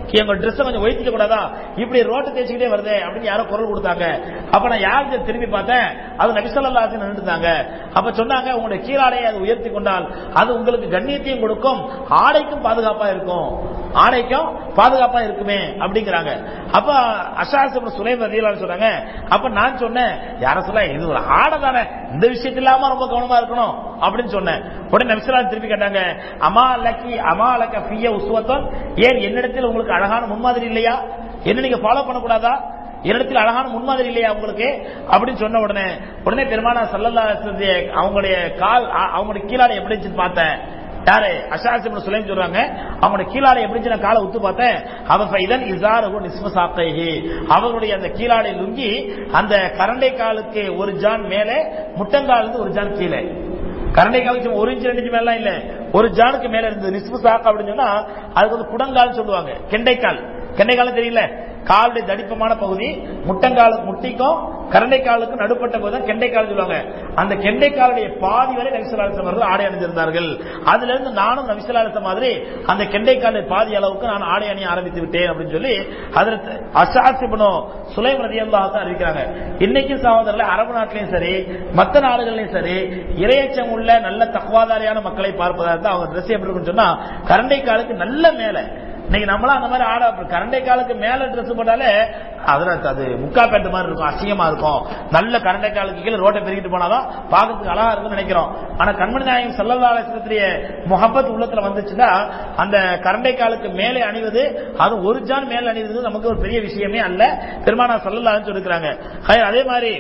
எங்க ட்ரெஸ் கொஞ்சம் ஒய்த்திக்க கூடாதா இப்படி ரோட்டை தேய்ச்சிக்கிட்டே வருதே அப்படின்னு யாரோ குரல் கொடுத்தாங்க அப்ப நான் யாருக்கு திரும்பி பார்த்தேன் அது நபிசல்லா நின்றுட்டாங்க அப்ப சொன்னாங்க உங்களுடைய கீழாடையை அது உயர்த்தி கொண்டால் அது உங்களுக்கு கண்ணியத்தையும் கொடுக்கும் ஆடைக்கும் பாதுகாப்பா இருக்கும் ஆடைக்கும் பாதுகாப்பா இருக்குமே அப்படிங்கிறாங்க அப்ப அஷாஸ் சுலைம் ரதியலான்னு சொன்னாங்க அப்ப நான் சொன்னேன் யார சொல்ல இது ஒரு ஆடை தானே இந்த விஷயத்துல இல்லாம ரொம்ப கவனமா இருக்கணும் அப்படின்னு சொன்னேன் உடனே நபிசலா திருப்பி கேட்டாங்க அமா லக்கி அமா லக்க ஃபிய உசுவத்தம் ஏன் என்னிடத்தில் உங்களுக்கு அழகான முன்மாதிரி இல்லையா என்ன நீங்க ஃபாலோ பண்ணக்கூடாதா என்னிடத்தில் அழகான முன்மாதிரி இல்லையா உங்களுக்கு அப்படின்னு சொன்ன உடனே உடனே பெருமானா சல்லல்லா அவங்களுடைய கால் அ- அவங்களுடைய கீழாடை எப்படி இருந்துச்சுன்னு பார்த்தேன் யாரு அஷாசிம் சுலைம் சொல்றாங்க அவங்களுடைய கீழாடை எப்படி இருந்துச்சு நான் காலை உத்து பார்த்தேன் அவ இதன் இசாரகு நிஸ்ம சாக்கைஹி அவர்களுடைய அந்த கீழாடை லுங்கி அந்த கரண்டை காலுக்கு ஒரு ஜான் மேலே முட்டங்காலுக்கு ஒரு ஜான் கீழே கரண்டை காலுக்கு ஒரு இன்ச்சு ரெண்டு இன்ச்சு மேலாம் இல்ல ஒரு ஜானுக்கு மேல இருந்தது நிஸ்பு சாக்கு அப்படின்னு சொன்னா அதுக்கு வந்து குடங்கால் சொல்லுவாங்க கெண்டைக்கால் கெண்டைக்கால் தெரியல காலுடைய தடிப்பமான பகுதி முட்டங்காலுக்கு முட்டிக்கும் கரண்டைக்காலுக்கு நடுப்பட்ட பகுதி தான் கெண்டைக்கால் சொல்லுவாங்க அந்த கெண்டைக்காலுடைய பாதி வரை நபிசலாசம் அவர்கள் ஆடை அணிந்திருந்தார்கள் அதுல இருந்து நானும் நபிசலாச மாதிரி அந்த கெண்டைக்காலுடைய பாதி அளவுக்கு நான் ஆடை அணிய ஆரம்பித்து விட்டேன் அப்படின்னு சொல்லி அதற்கு அசாசிபனோ சுலைம் ரதி தான் அறிவிக்கிறாங்க இன்னைக்கு சகோதரர்கள் அரபு நாட்டிலையும் சரி மத்த நாடுகள்லயும் சரி இரையச்சம் உள்ள நல்ல தக்குவாதாரியான மக்களை பார்ப்பதா இருந்தா அவங்க ட்ரெஸ் எப்படி இருக்குன்னு சொன்னா கரண்டை காலுக்கு நல்ல மேல இன்னைக்கு நம்மளாம் அந்த மாதிரி ஆட கரண்டை காலுக்கு மேல ட்ரெஸ் போட்டாலே அதுல அது முக்கா பேண்ட் மாதிரி இருக்கும் அசிங்கமா இருக்கும் நல்ல கரண்டை காலுக்கு கீழே ரோட்டை பெருகிட்டு போனாதான் பாக்கிறதுக்கு அழகா இருக்கும்னு நினைக்கிறோம் ஆனா கண்மணி நாயகம் சல்லல்லாசத்திரிய முகப்பத் உள்ளத்துல வந்துச்சுன்னா அந்த கரண்டை காலுக்கு மேலே அணிவது அது ஒரு ஜான் மேல அணிவது நமக்கு ஒரு பெரிய விஷயமே அல்ல பெருமானா சல்லல்லான்னு சொல்லிருக்கிறாங்க அதே மாதிரி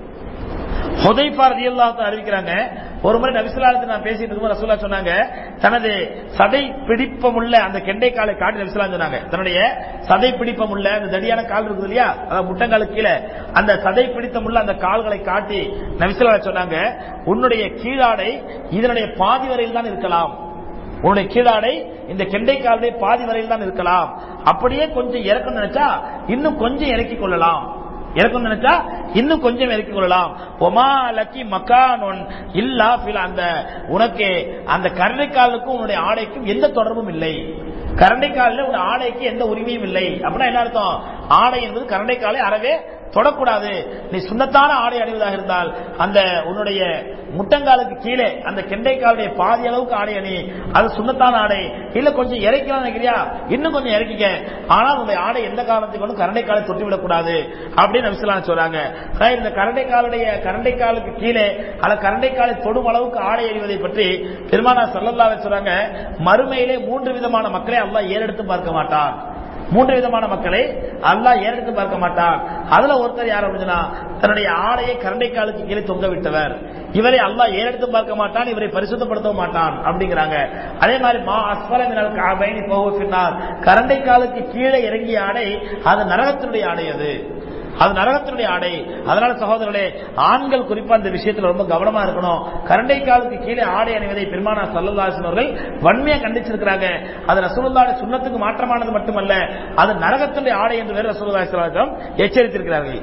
ஹுதைஃபா ரலியல்லாஹு அறிவிக்கிறாங்க ஒரு முறை நபிசுல்லாத்து நான் பேசிட்டு இருக்கும்போது ரசூல்லா சொன்னாங்க தனது சதை பிடிப்பமுள்ள அந்த கெண்டை காலை காட்டி நபிசுல்லா சொன்னாங்க தன்னுடைய சதை பிடிப்பமுள்ள அந்த தடியான கால் இருக்குது இல்லையா அதாவது முட்டங்காலுக்கு கீழே அந்த சதை பிடித்தமுள்ள அந்த கால்களை காட்டி நபிசுல்லா சொன்னாங்க உன்னுடைய கீழாடை இதனுடைய பாதி வரையில் தான் இருக்கலாம் உன்னுடைய கீழாடை இந்த கெண்டை காலுடைய பாதி வரையில் தான் இருக்கலாம் அப்படியே கொஞ்சம் இறக்கணும் நினைச்சா இன்னும் கொஞ்சம் இறக்கிக் கொள்ளலாம் இறக்கும் நினைச்சா இன்னும் கொஞ்சம் இறக்கிக் கொள்ளலாம் ஒமா லக்கி மக்கானொன் இல்லா பில் அந்த உனக்கு அந்த கரண்டைக்காலுக்கும் உன்னுடைய ஆடைக்கும் எந்த தொடர்பும் இல்லை கரண்டைக்காலில் உன் ஆடைக்கு எந்த உரிமையும் இல்லை அப்படின்னா என்ன அர்த்தம் ஆடை என்பது கரண்டைக்காலை அறவே தொடக்கூடாது நீ சுண்ணத்தான ஆடை அணிவதாக இருந்தால் அந்த உன்னுடைய முட்டங்காலுக்கு கீழே அந்த கெண்டைக்காலுடைய பாதி அளவுக்கு ஆடை அணி அது சுண்ணத்தான ஆடை இல்ல கொஞ்சம் இறக்கலாம் நினைக்கிறியா இன்னும் கொஞ்சம் இறக்கிக்க ஆனால் உன்னுடைய ஆடை எந்த காரணத்தை கொண்டு கரண்டைக்காலை தொட்டி விடக்கூடாது அப்படின்னு நபிசலாம் சொல்றாங்க சார், இந்த கரண்டைக்காலுடைய கரண்டைக்காலுக்கு கீழே அல்ல கரண்டைக்காலை தொடும் அளவுக்கு ஆடை அணிவதை பற்றி பெருமானா சல்லல்லாஹு சொல்றாங்க மறுமையிலே மூன்று விதமான மக்களை அல்லாஹ் ஏறெடுத்து பார்க்க மாட்டான் மூன்று விதமான மக்களை அல்லாஹ் ஏறெடுத்து பார்க்க மாட்டான் அதுல ஒருத்தர் யார் அப்படின்னா தன்னுடைய ஆடையை கரண்டைக்காலுக்கு கீழே தொங்க விட்டவர் இவரை அல்லாஹ் ஏறெடுத்து பார்க்க மாட்டான் இவரை பரிசுத்தப்படுத்த மாட்டான் அப்படிங்கிறாங்க அதே மாதிரி மா அஸ்வரமினால் காபைனி போகினார் கரண்டைக்காலுக்கு கீழே இறங்கிய ஆடை அது நரகத்தினுடைய ஆடை அது அது நரகத்தினுடைய ஆடை அதனால சகோதரர்களே ஆண்கள் குறிப்பா அந்த விஷயத்துல ரொம்ப கவனமா இருக்கணும் கரண்டை காலுக்கு கீழே ஆடை அணிவதை பெருமானா சல்லல்லாசன் அவர்கள் வன்மையா கண்டிச்சிருக்கிறாங்க அது ரசூலுல்லாஹி சுண்ணத்துக்கு மாற்றமானது மட்டுமல்ல அது நரகத்தினுடைய ஆடை என்று வேறு ரசூலுல்லாஹி ஸல்லல்லாஹு அலைஹி வஸல்லம் எச்சரித்திருக்கிறார்கள்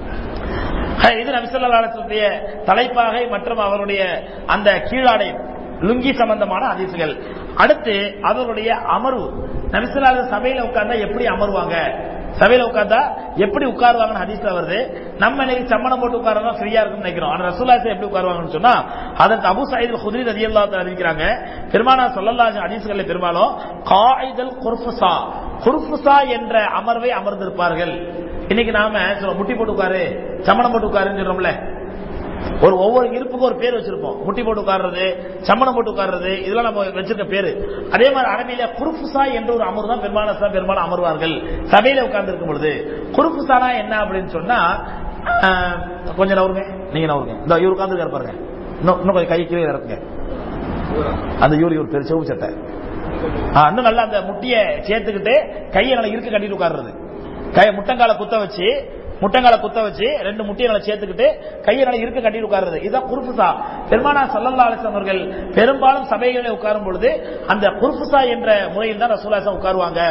ஹை, இது நபிசல்லாடைய தலைப்பாகை மற்றும் அவருடைய அந்த கீழாடை லுங்கி சம்பந்தமான அதிசுகள் அடுத்து அவருடைய அமர்வு நபிசல்லாத சபையில உட்கார்ந்தா எப்படி அமருவாங்க சபையில உட்கார்ந்தா எப்படி உட்காருவாங்கன்னு ஹதீஸ்ல வருது நம்ம இன்னைக்கு சம்மணம் போட்டு உட்காரதான் ஃப்ரீயா இருக்கும்னு நினைக்கிறோம் ஆனா ரசூலாசை எப்படி உட்காருவாங்கன்னு சொன்னா அதற்கு அபு சயீத் குதிரி ரதியல்லாஹு அறிவிக்கிறாங்க பெருமானா ஸல்லல்லாஹு ஹதீஸ்களில் பெரும்பாலும் காயிதல் குர்ஃபுசா குர்ஃபுசா என்ற அமர்வை அமர்ந்திருப்பார்கள் இன்னைக்கு நாம சொல்ல முட்டி போட்டு உட்காரு சம்மணம் போட்டு உட்காருன்னு சொல்றோம்ல ஒரு ஒவ்வொரு இருப்புக்கும் ஒரு பேர் வச்சிருப்போம் முட்டி போட்டு உட்கார்றது சம்மணம் போட்டு உட்கார்றது இதெல்லாம் நம்ம வச்சிருக்க பேரு அதே மாதிரி அரபியில குருப்புசா என்ற ஒரு அமர்வு தான் பெரும்பாலான பெரும்பாலும் அமர்வார்கள் சபையில உட்கார்ந்து இருக்கும் பொழுது குருப்புசானா என்ன அப்படின்னு சொன்னா ஆஹ், கொஞ்சம் நவருங்க நீங்க நவருங்க இந்த இவர் உட்கார்ந்து பாருங்க இன்னும் இன்னும் கொஞ்சம் கை கீழே இறக்குங்க அந்த இவர் இவர் பெரு செவப்பு சட்டை ஆ, இன்னும் நல்லா அந்த முட்டிய சேர்த்துக்கிட்டு கையை நல்லா இருக்க கட்டிட்டு உட்கார்றது கை முட்டங்கால குத்த வச்சு முட்டங்கால குத்த வச்சு ரெண்டு முட்டியை நல்லா சேர்த்துக்கிட்டு கையை நல்லா இருக்க கட்டிட்டு உட்கார்றது இதுதான் குருப்புசா பெருமானா சல்லல்லா அலிஸ்லாம் அவர்கள் பெரும்பாலும் சபைகளில் உட்காரும் பொழுது அந்த குருப்புசா என்ற முறையில் தான் ரசூலாசம் உட்காருவாங்க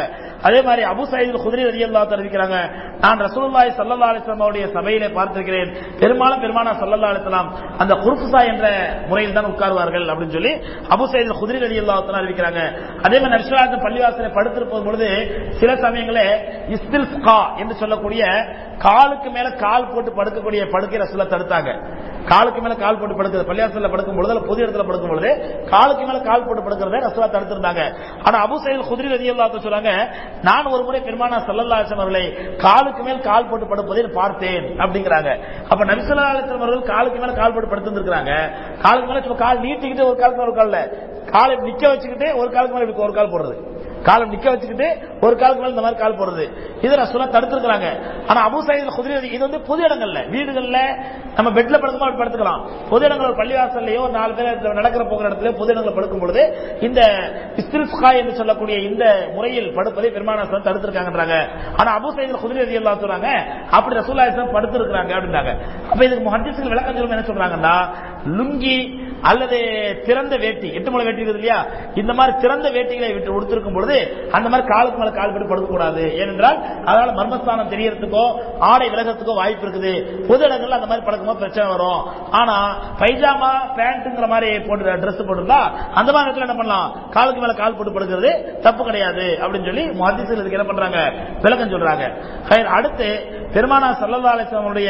அதே மாதிரி அபு சயீத் குதிரை ரலியல்லாஹு தஆலா அறிவிக்கிறாங்க நான் ரசூலுல்லாஹி ஸல்லல்லாஹு அலைஹி வஸல்லம் அவருடைய சபையிலே பார்த்திருக்கிறேன் பெரும்பாலும் பெருமானா ஸல்லல்லாஹு அலைஹி வஸல்லம் அந்த குர்ஃபுசா என்ற முறையில் தான் உட்காருவார்கள் அப்படின்னு சொல்லி அபு சயீத் குதிரை ரலியல்லாஹு தஆலா அறிவிக்கிறாங்க அதே மாதிரி நபிசுல்லாஹு பள்ளிவாசலை படுத்திருக்கும் பொழுது சில சமயங்களே இஸ்தில்கா என்று சொல்லக்கூடிய காலுக்கு மேல கால் போட்டு படுக்கக்கூடிய படுக்கை ரசூலா தடுத்தாங்க காலுக்கு மேல கால் போட்டு படுக்கிறது பள்ளியாசல்ல படுக்கும் பொழுது அல்லது பொது இடத்துல படுக்கும் பொழுது காலுக்கு மேல கால் போட்டு படுக்கிறத ரசூலா தடுத்திருந்தாங்க ஆனா அபு சைல் குதிரை ரதியல்லாஹு சொல்றாங்க நான் ஒரு முறை பெருமானா சல்லல்லாஹு அலைஹி வஸல்லம் அவர்களை காலுக்கு மேல் கால் போட்டு படுப்பதை பார்த்தேன் அப்படிங்கிறாங்க அப்ப நபி ஸல்லல்லாஹு அலைஹி வஸல்லம் அவர்கள் காலுக்கு மேல கால் போட்டு படுத்திருக்காங்க காலுக்கு மேல சும்மா கால் நீட்டிக்கிட்டு ஒரு காலுக்கு மேல ஒரு கால்ல காலை நிக்க வச்சுக்கிட்டு ஒரு காலுக்கு மேல இப்படி ஒரு கால் போடுறது காலம் நிக்க வச்சுக்கிட்டு ஒரு காலுக்கு மேல இந்த மாதிரி கால் போடுறது இதை ரசூலா தடுத்துருக்காங்க ஆனா அபு சயீத் குதிரை இது வந்து பொது இடங்கள்ல வீடுகள்ல நம்ம பெட்ல படுக்குமா அப்படி படுத்துக்கலாம் பொது இடங்கள் ஒரு பள்ளிவாசல்லையோ ஒரு நாலு பேர் நடக்கிற போகிற இடத்துல பொது இடங்களில் படுக்கும் பொழுது இந்த இஸ்தில்ஃபா என்று சொல்லக்கூடிய இந்த முறையில் படுப்பதை பெருமான தடுத்திருக்காங்கன்றாங்க ஆனா அபு சயீத் குதிரை ரதி எல்லாம் சொல்றாங்க அப்படி ரசூல்லா இஸ்லாம் படுத்திருக்கிறாங்க அப்படின்றாங்க அப்ப இதுக்கு முஹத்திஸ்கள் விளக்கம் சொல்லும் என்ன சொல்றாங்கன்னா லுங்கி அல்லது திறந்த வேட்டி எட்டு முளை வேட்டி இருக்குது இல்லையா இந்த மாதிரி திறந்த வேட்டிகளை விட்டு உடுத்திருக்கும் பொழுது அந்த மாதிரி காலுக்கு மேல கால் போட்டு படுக்க கூடாது ஏனென்றால் அதனால மர்மஸ்தானம் தெரியறதுக்கோ ஆடை விலகத்துக்கோ வாய்ப்பு இருக்குது பொது இடங்கள்ல அந்த மாதிரி படுக்கும்போது பிரச்சனை வரும் ஆனா பைஜாமா பேண்ட்ங்கிற மாதிரி போட்டு ட்ரெஸ் போட்டிருந்தா அந்த மாதிரி இடத்துல என்ன பண்ணலாம் காலுக்கு மேல கால் போட்டு படுக்கிறது தப்பு கிடையாது அப்படின்னு சொல்லி முஹத்திஸ்கள் இதுக்கு என்ன பண்றாங்க விளக்கம் சொல்றாங்க ஹைர், அடுத்து பெருமானா சல்லல்லா அலிஸ்லாமுடைய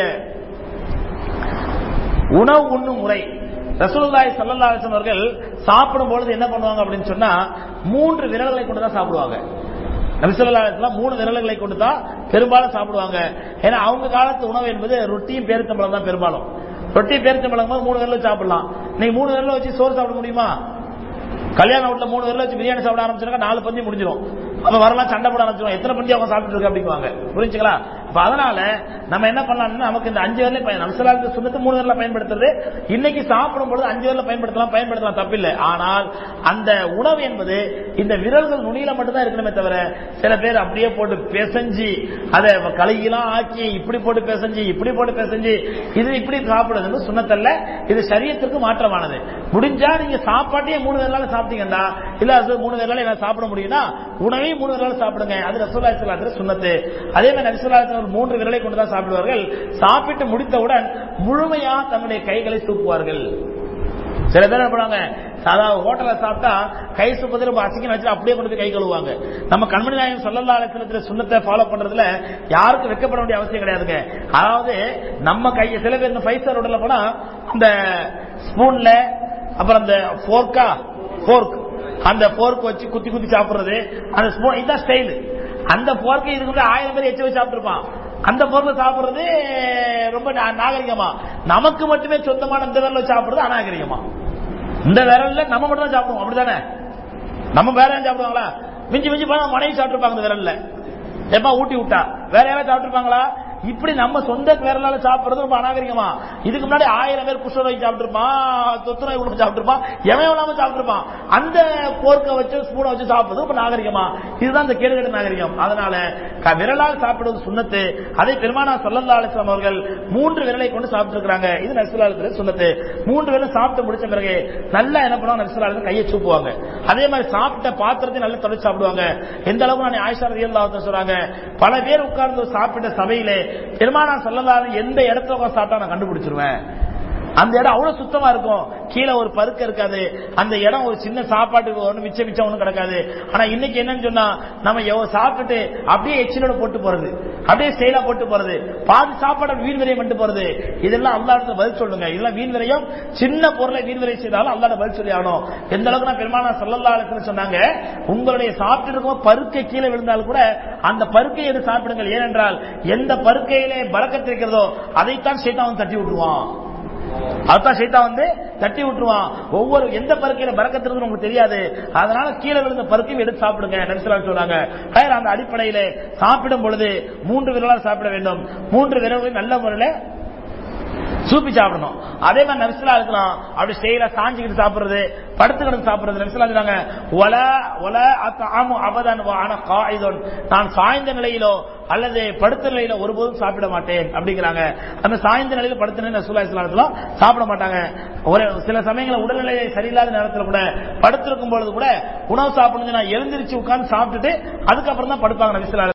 உணவு உண்ணும் முறை ரசூலுல்லாஹி ஸல்லல்லாஹு அலைஹி வஸல்லம் அவர்கள் சாப்பிடும் பொழுது என்ன பண்ணுவாங்க அப்படின்னு சொன்னா மூன்று விரல்களை கொண்டு தான் சாப்பிடுவாங்க நபி ஸல்லல்லாஹு அலைஹி வஸல்லம் மூணு விரல்களை கொண்டு தான் பெரும்பாலும் சாப்பிடுவாங்க ஏன்னா அவங்க காலத்து உணவு என்பது ரொட்டியும் பேரிச்சம்பழம் தான் பெரும்பாலும் ரொட்டி பேரிச்சம்பழம் போது மூணு விரல சாப்பிடலாம் நீங்க மூணு விரல வச்சு சோறு சாப்பிட முடியுமா கல்யாண வீட்டுல மூணு விரல வச்சு பிரியாணி சாப்பிட ஆரம்பிச்சிருக்கா நாலு பந்தி முடிஞ்சிடும் அப்ப வரலாம் சண்டை போட ஆரம்பிச்சிடும் எத்தனை பந்தி அவங்க சாப்பிட்டு இருக்கு அப்படிங்குவாங்க புரிஞ்சுங்களா அப்ப அதனால நம்ம என்ன பண்ணலாம்னா நமக்கு இந்த அஞ்சு வரல பயன் நம்சலாவுக்கு சொந்தத்து மூணு வரல பயன்படுத்துறது இன்னைக்கு சாப்பிடும் பொழுது அஞ்சு வரல பயன்படுத்தலாம் பயன்படுத்தலாம் தப்பில்லை ஆனால் அந்த உணவு என்பது இந்த விரல்கள் நுனியில மட்டும்தான் இருக்கணுமே தவிர சில பேர் அப்படியே போட்டு பிசைஞ்சு அதை கலையெல்லாம் ஆக்கி இப்படி போட்டு பிசைஞ்சு இப்படி போட்டு பிசைஞ்சு இது இப்படி சாப்பிடுறது சுண்ணத்தல்ல இது சரியத்திற்கு மாற்றமானது முடிஞ்சா நீங்க சாப்பாட்டையே மூணு வேளால சாப்பிட்டீங்கன்னா இல்ல அது மூணு வேளால என்ன சாப்பிட முடியும்னா உணவையும் மூணு வேளால சாப்பிடுங்க அது ரசூல்லா இஸ்லாத்துல சுண்ணத்து அதே மாதிரி நபிசுல்லா இஸ்லாம் மூன்று விரலை கொண்டு தான் சாப்பிடுவார்கள் சாப்பிட்டு முடித்தவுடன் முழுமையா தங்களுடைய கைகளை தூக்குவார்கள் சில பேர் என்ன பண்ணுவாங்க அதாவது ஹோட்டல்ல சாப்பிட்டா கை சுப்பது ரொம்ப அசிங்கம் வச்சு அப்படியே கொண்டு போய் கை கழுவுவாங்க நம்ம கண்மணி நாயகம் சொல்லல்லா அலட்சணத்துல சுண்ணத்தை ஃபாலோ பண்றதுல யாருக்கும் வெக்கப்பட வேண்டிய அவசியம் கிடையாதுங்க அதாவது நம்ம கையை சில பேர் இந்த ஃபைவ் ஸ்டார் ஹோட்டல்ல போனா அந்த ஸ்பூன்ல அப்புறம் அந்த ஃபோர்க்கா ஃபோர்க் அந்த போர்க் வச்சு குத்தி குத்தி சாப்பிடுறது அந்த ஸ்பூன் இதுதான் ஸ்டைல் அந்த போர்க்கை இதுக்கு முன்னாடி ஆயிரம் பேர் எச்சு வச்சு சாப்பிட்டுருப்பான் அந்த பொருளை சாப்பிடுறது ரொம்ப நா- நாகரிகமா நமக்கு மட்டுமே சொந்தமான இந்த விரல சாப்பிடுறது அநாகரிகமா இந்த விரல்ல நம்ம மட்டும் தான் சாப்பிடுவோம் அப்படிதானே நம்ம வேற யாரும் சாப்பிடுவாங்களா மிஞ்சி மிஞ்சி போனா மனைவி சாப்பிட்டுருப்பாங்க இந்த விரல்ல எப்பா ஊட்டி விட்டா வேற யாராவது சாப்பிட்டுருப்பாங்களா இப்படி நம்ம சொந்த விரலால சாப்பிடுறது ரொம்ப அநாகரிகமா இதுக்கு முன்னாடி ஆயிரம் பேர் குஷ்ணநோய் சாப்பிட்டுருப்பான் தொத்து நோய் கூட சாப்பிட்டுருப்பான் எவன் இல்லாம சாப்பிட்டுருப்பான் அந்த போர்க்க வச்சு ஸ்பூனை வச்சு சாப்பிடுறது ரொம்ப நாகரிகமா இதுதான் இந்த கேடுகட்ட நாகரிகம் அதனால க- விரலால் சாப்பிடுவது சுண்ணத்து அதை பெருமானா சொல்லல்லா அலிஸ்லாம் அவர்கள் மூன்று விரலை கொண்டு சாப்பிட்டு இருக்காங்க இது நரிசுலாலத்துல சுண்ணத்து மூன்று விரல் சாப்பிட்டு முடிச்ச பிறகு நல்லா என்ன பண்ணுவாங்க நரிசுலாலத்துல கையை சூப்புவாங்க அதே மாதிரி சாப்பிட்ட பாத்திரத்தை நல்லா தொடச்சு சாப்பிடுவாங்க எந்த அளவுக்கு நான் ஆயிஷா ரலியல்லாஹு சொல்றாங்க பல பேர் உட்கார்ந்து சாப்பிட்ட சபையிலே பெருமானா சொல்லலாத எந்த இடத்துல உட்கார்ந்து சாப்பிட்டா நான் கண்டுபிடிச்சிருவேன் அந்த இடம் அவ்வளவு சுத்தமா இருக்கும் கீழே ஒரு பருக்க இருக்காது அந்த இடம் ஒரு சின்ன சாப்பாட்டுக்கு ஒண்ணு மிச்சம் மிச்சம் ஒண்ணும் கிடக்காது ஆனா இன்னைக்கு என்னன்னு சொன்னா நம்ம எவ்வளவு சாப்பிட்டுட்டு அப்படியே எச்சிலோட போட்டு போறது அப்படியே செயலா போட்டு போறது பாதி சாப்பாடு வீண் விரயம் பண்ணிட்டு போறது இதெல்லாம் அல்லாடத்துல பதில் சொல்லுங்க இதெல்லாம் வீண் விரயம் சின்ன பொருளை வீண் விரயம் செய்தாலும் அல்லாட பதில் சொல்லி ஆகணும் எந்த அளவுக்கு நான் பெருமானா சல்லல்லா அலிஸ்லாம் சொன்னாங்க உங்களுடைய சாப்பிட்டு இருக்கும் பருக்கை கீழே விழுந்தால் கூட அந்த பருக்கை எடுத்து சாப்பிடுங்கள் ஏனென்றால் எந்த பருக்கையிலே பறக்கத்து இருக்கிறதோ அதைத்தான் சைத்தான் தட்டி விட்டுருவான் அதுதான் சைத்தா வந்து தட்டி விட்டுருவான் ஒவ்வொரு எந்த பருக்கையில பறக்கத்து இருக்குன்னு உங்களுக்கு தெரியாது அதனால கீழே விழுந்த பருக்கையும் எடுத்து சாப்பிடுங்க நரிசலால் சொல்றாங்க ஹைர், அந்த அடிப்படையில சாப்பிடும் பொழுது மூன்று விரலால் சாப்பிட வேண்டும் மூன்று விரல்களை நல்ல முறையில சூப்பி சாப்பிடணும் அதே மாதிரி நபிசுல்லா இருக்கலாம் அப்படி ஸ்டெயிலா சாஞ்சிக்கிட்டு சாப்பிடுறது படுத்துக்கிட்டு சாப்பிடுறது நபிசுல்லா சொல்றாங்க ஒல ஒல அத்தாமு அபதன் ஆன காயுதன் நான் சாய்ந்த நிலையிலோ அல்லது படுத்த நிலையில ஒருபோதும் சாப்பிட மாட்டேன் அப்படிங்கிறாங்க அந்த சாய்ந்த நிலையில படுத்த நிலையில ரசூலுல்லாஹி ஸல்லல்லாஹு அலைஹி வஸல்லம் சாப்பிட மாட்டாங்க ஒரு சில சமயங்களில் உடல்நிலை சரியில்லாத நேரத்தில் கூட படுத்திருக்கும் பொழுது கூட உணவு சாப்பிடணும் நான் எழுந்திருச்சு உட்கார்ந்து சாப்பிட்டுட்டு அதுக்கப்புறம் தான் படுப்பாங்க நபிசுல்லா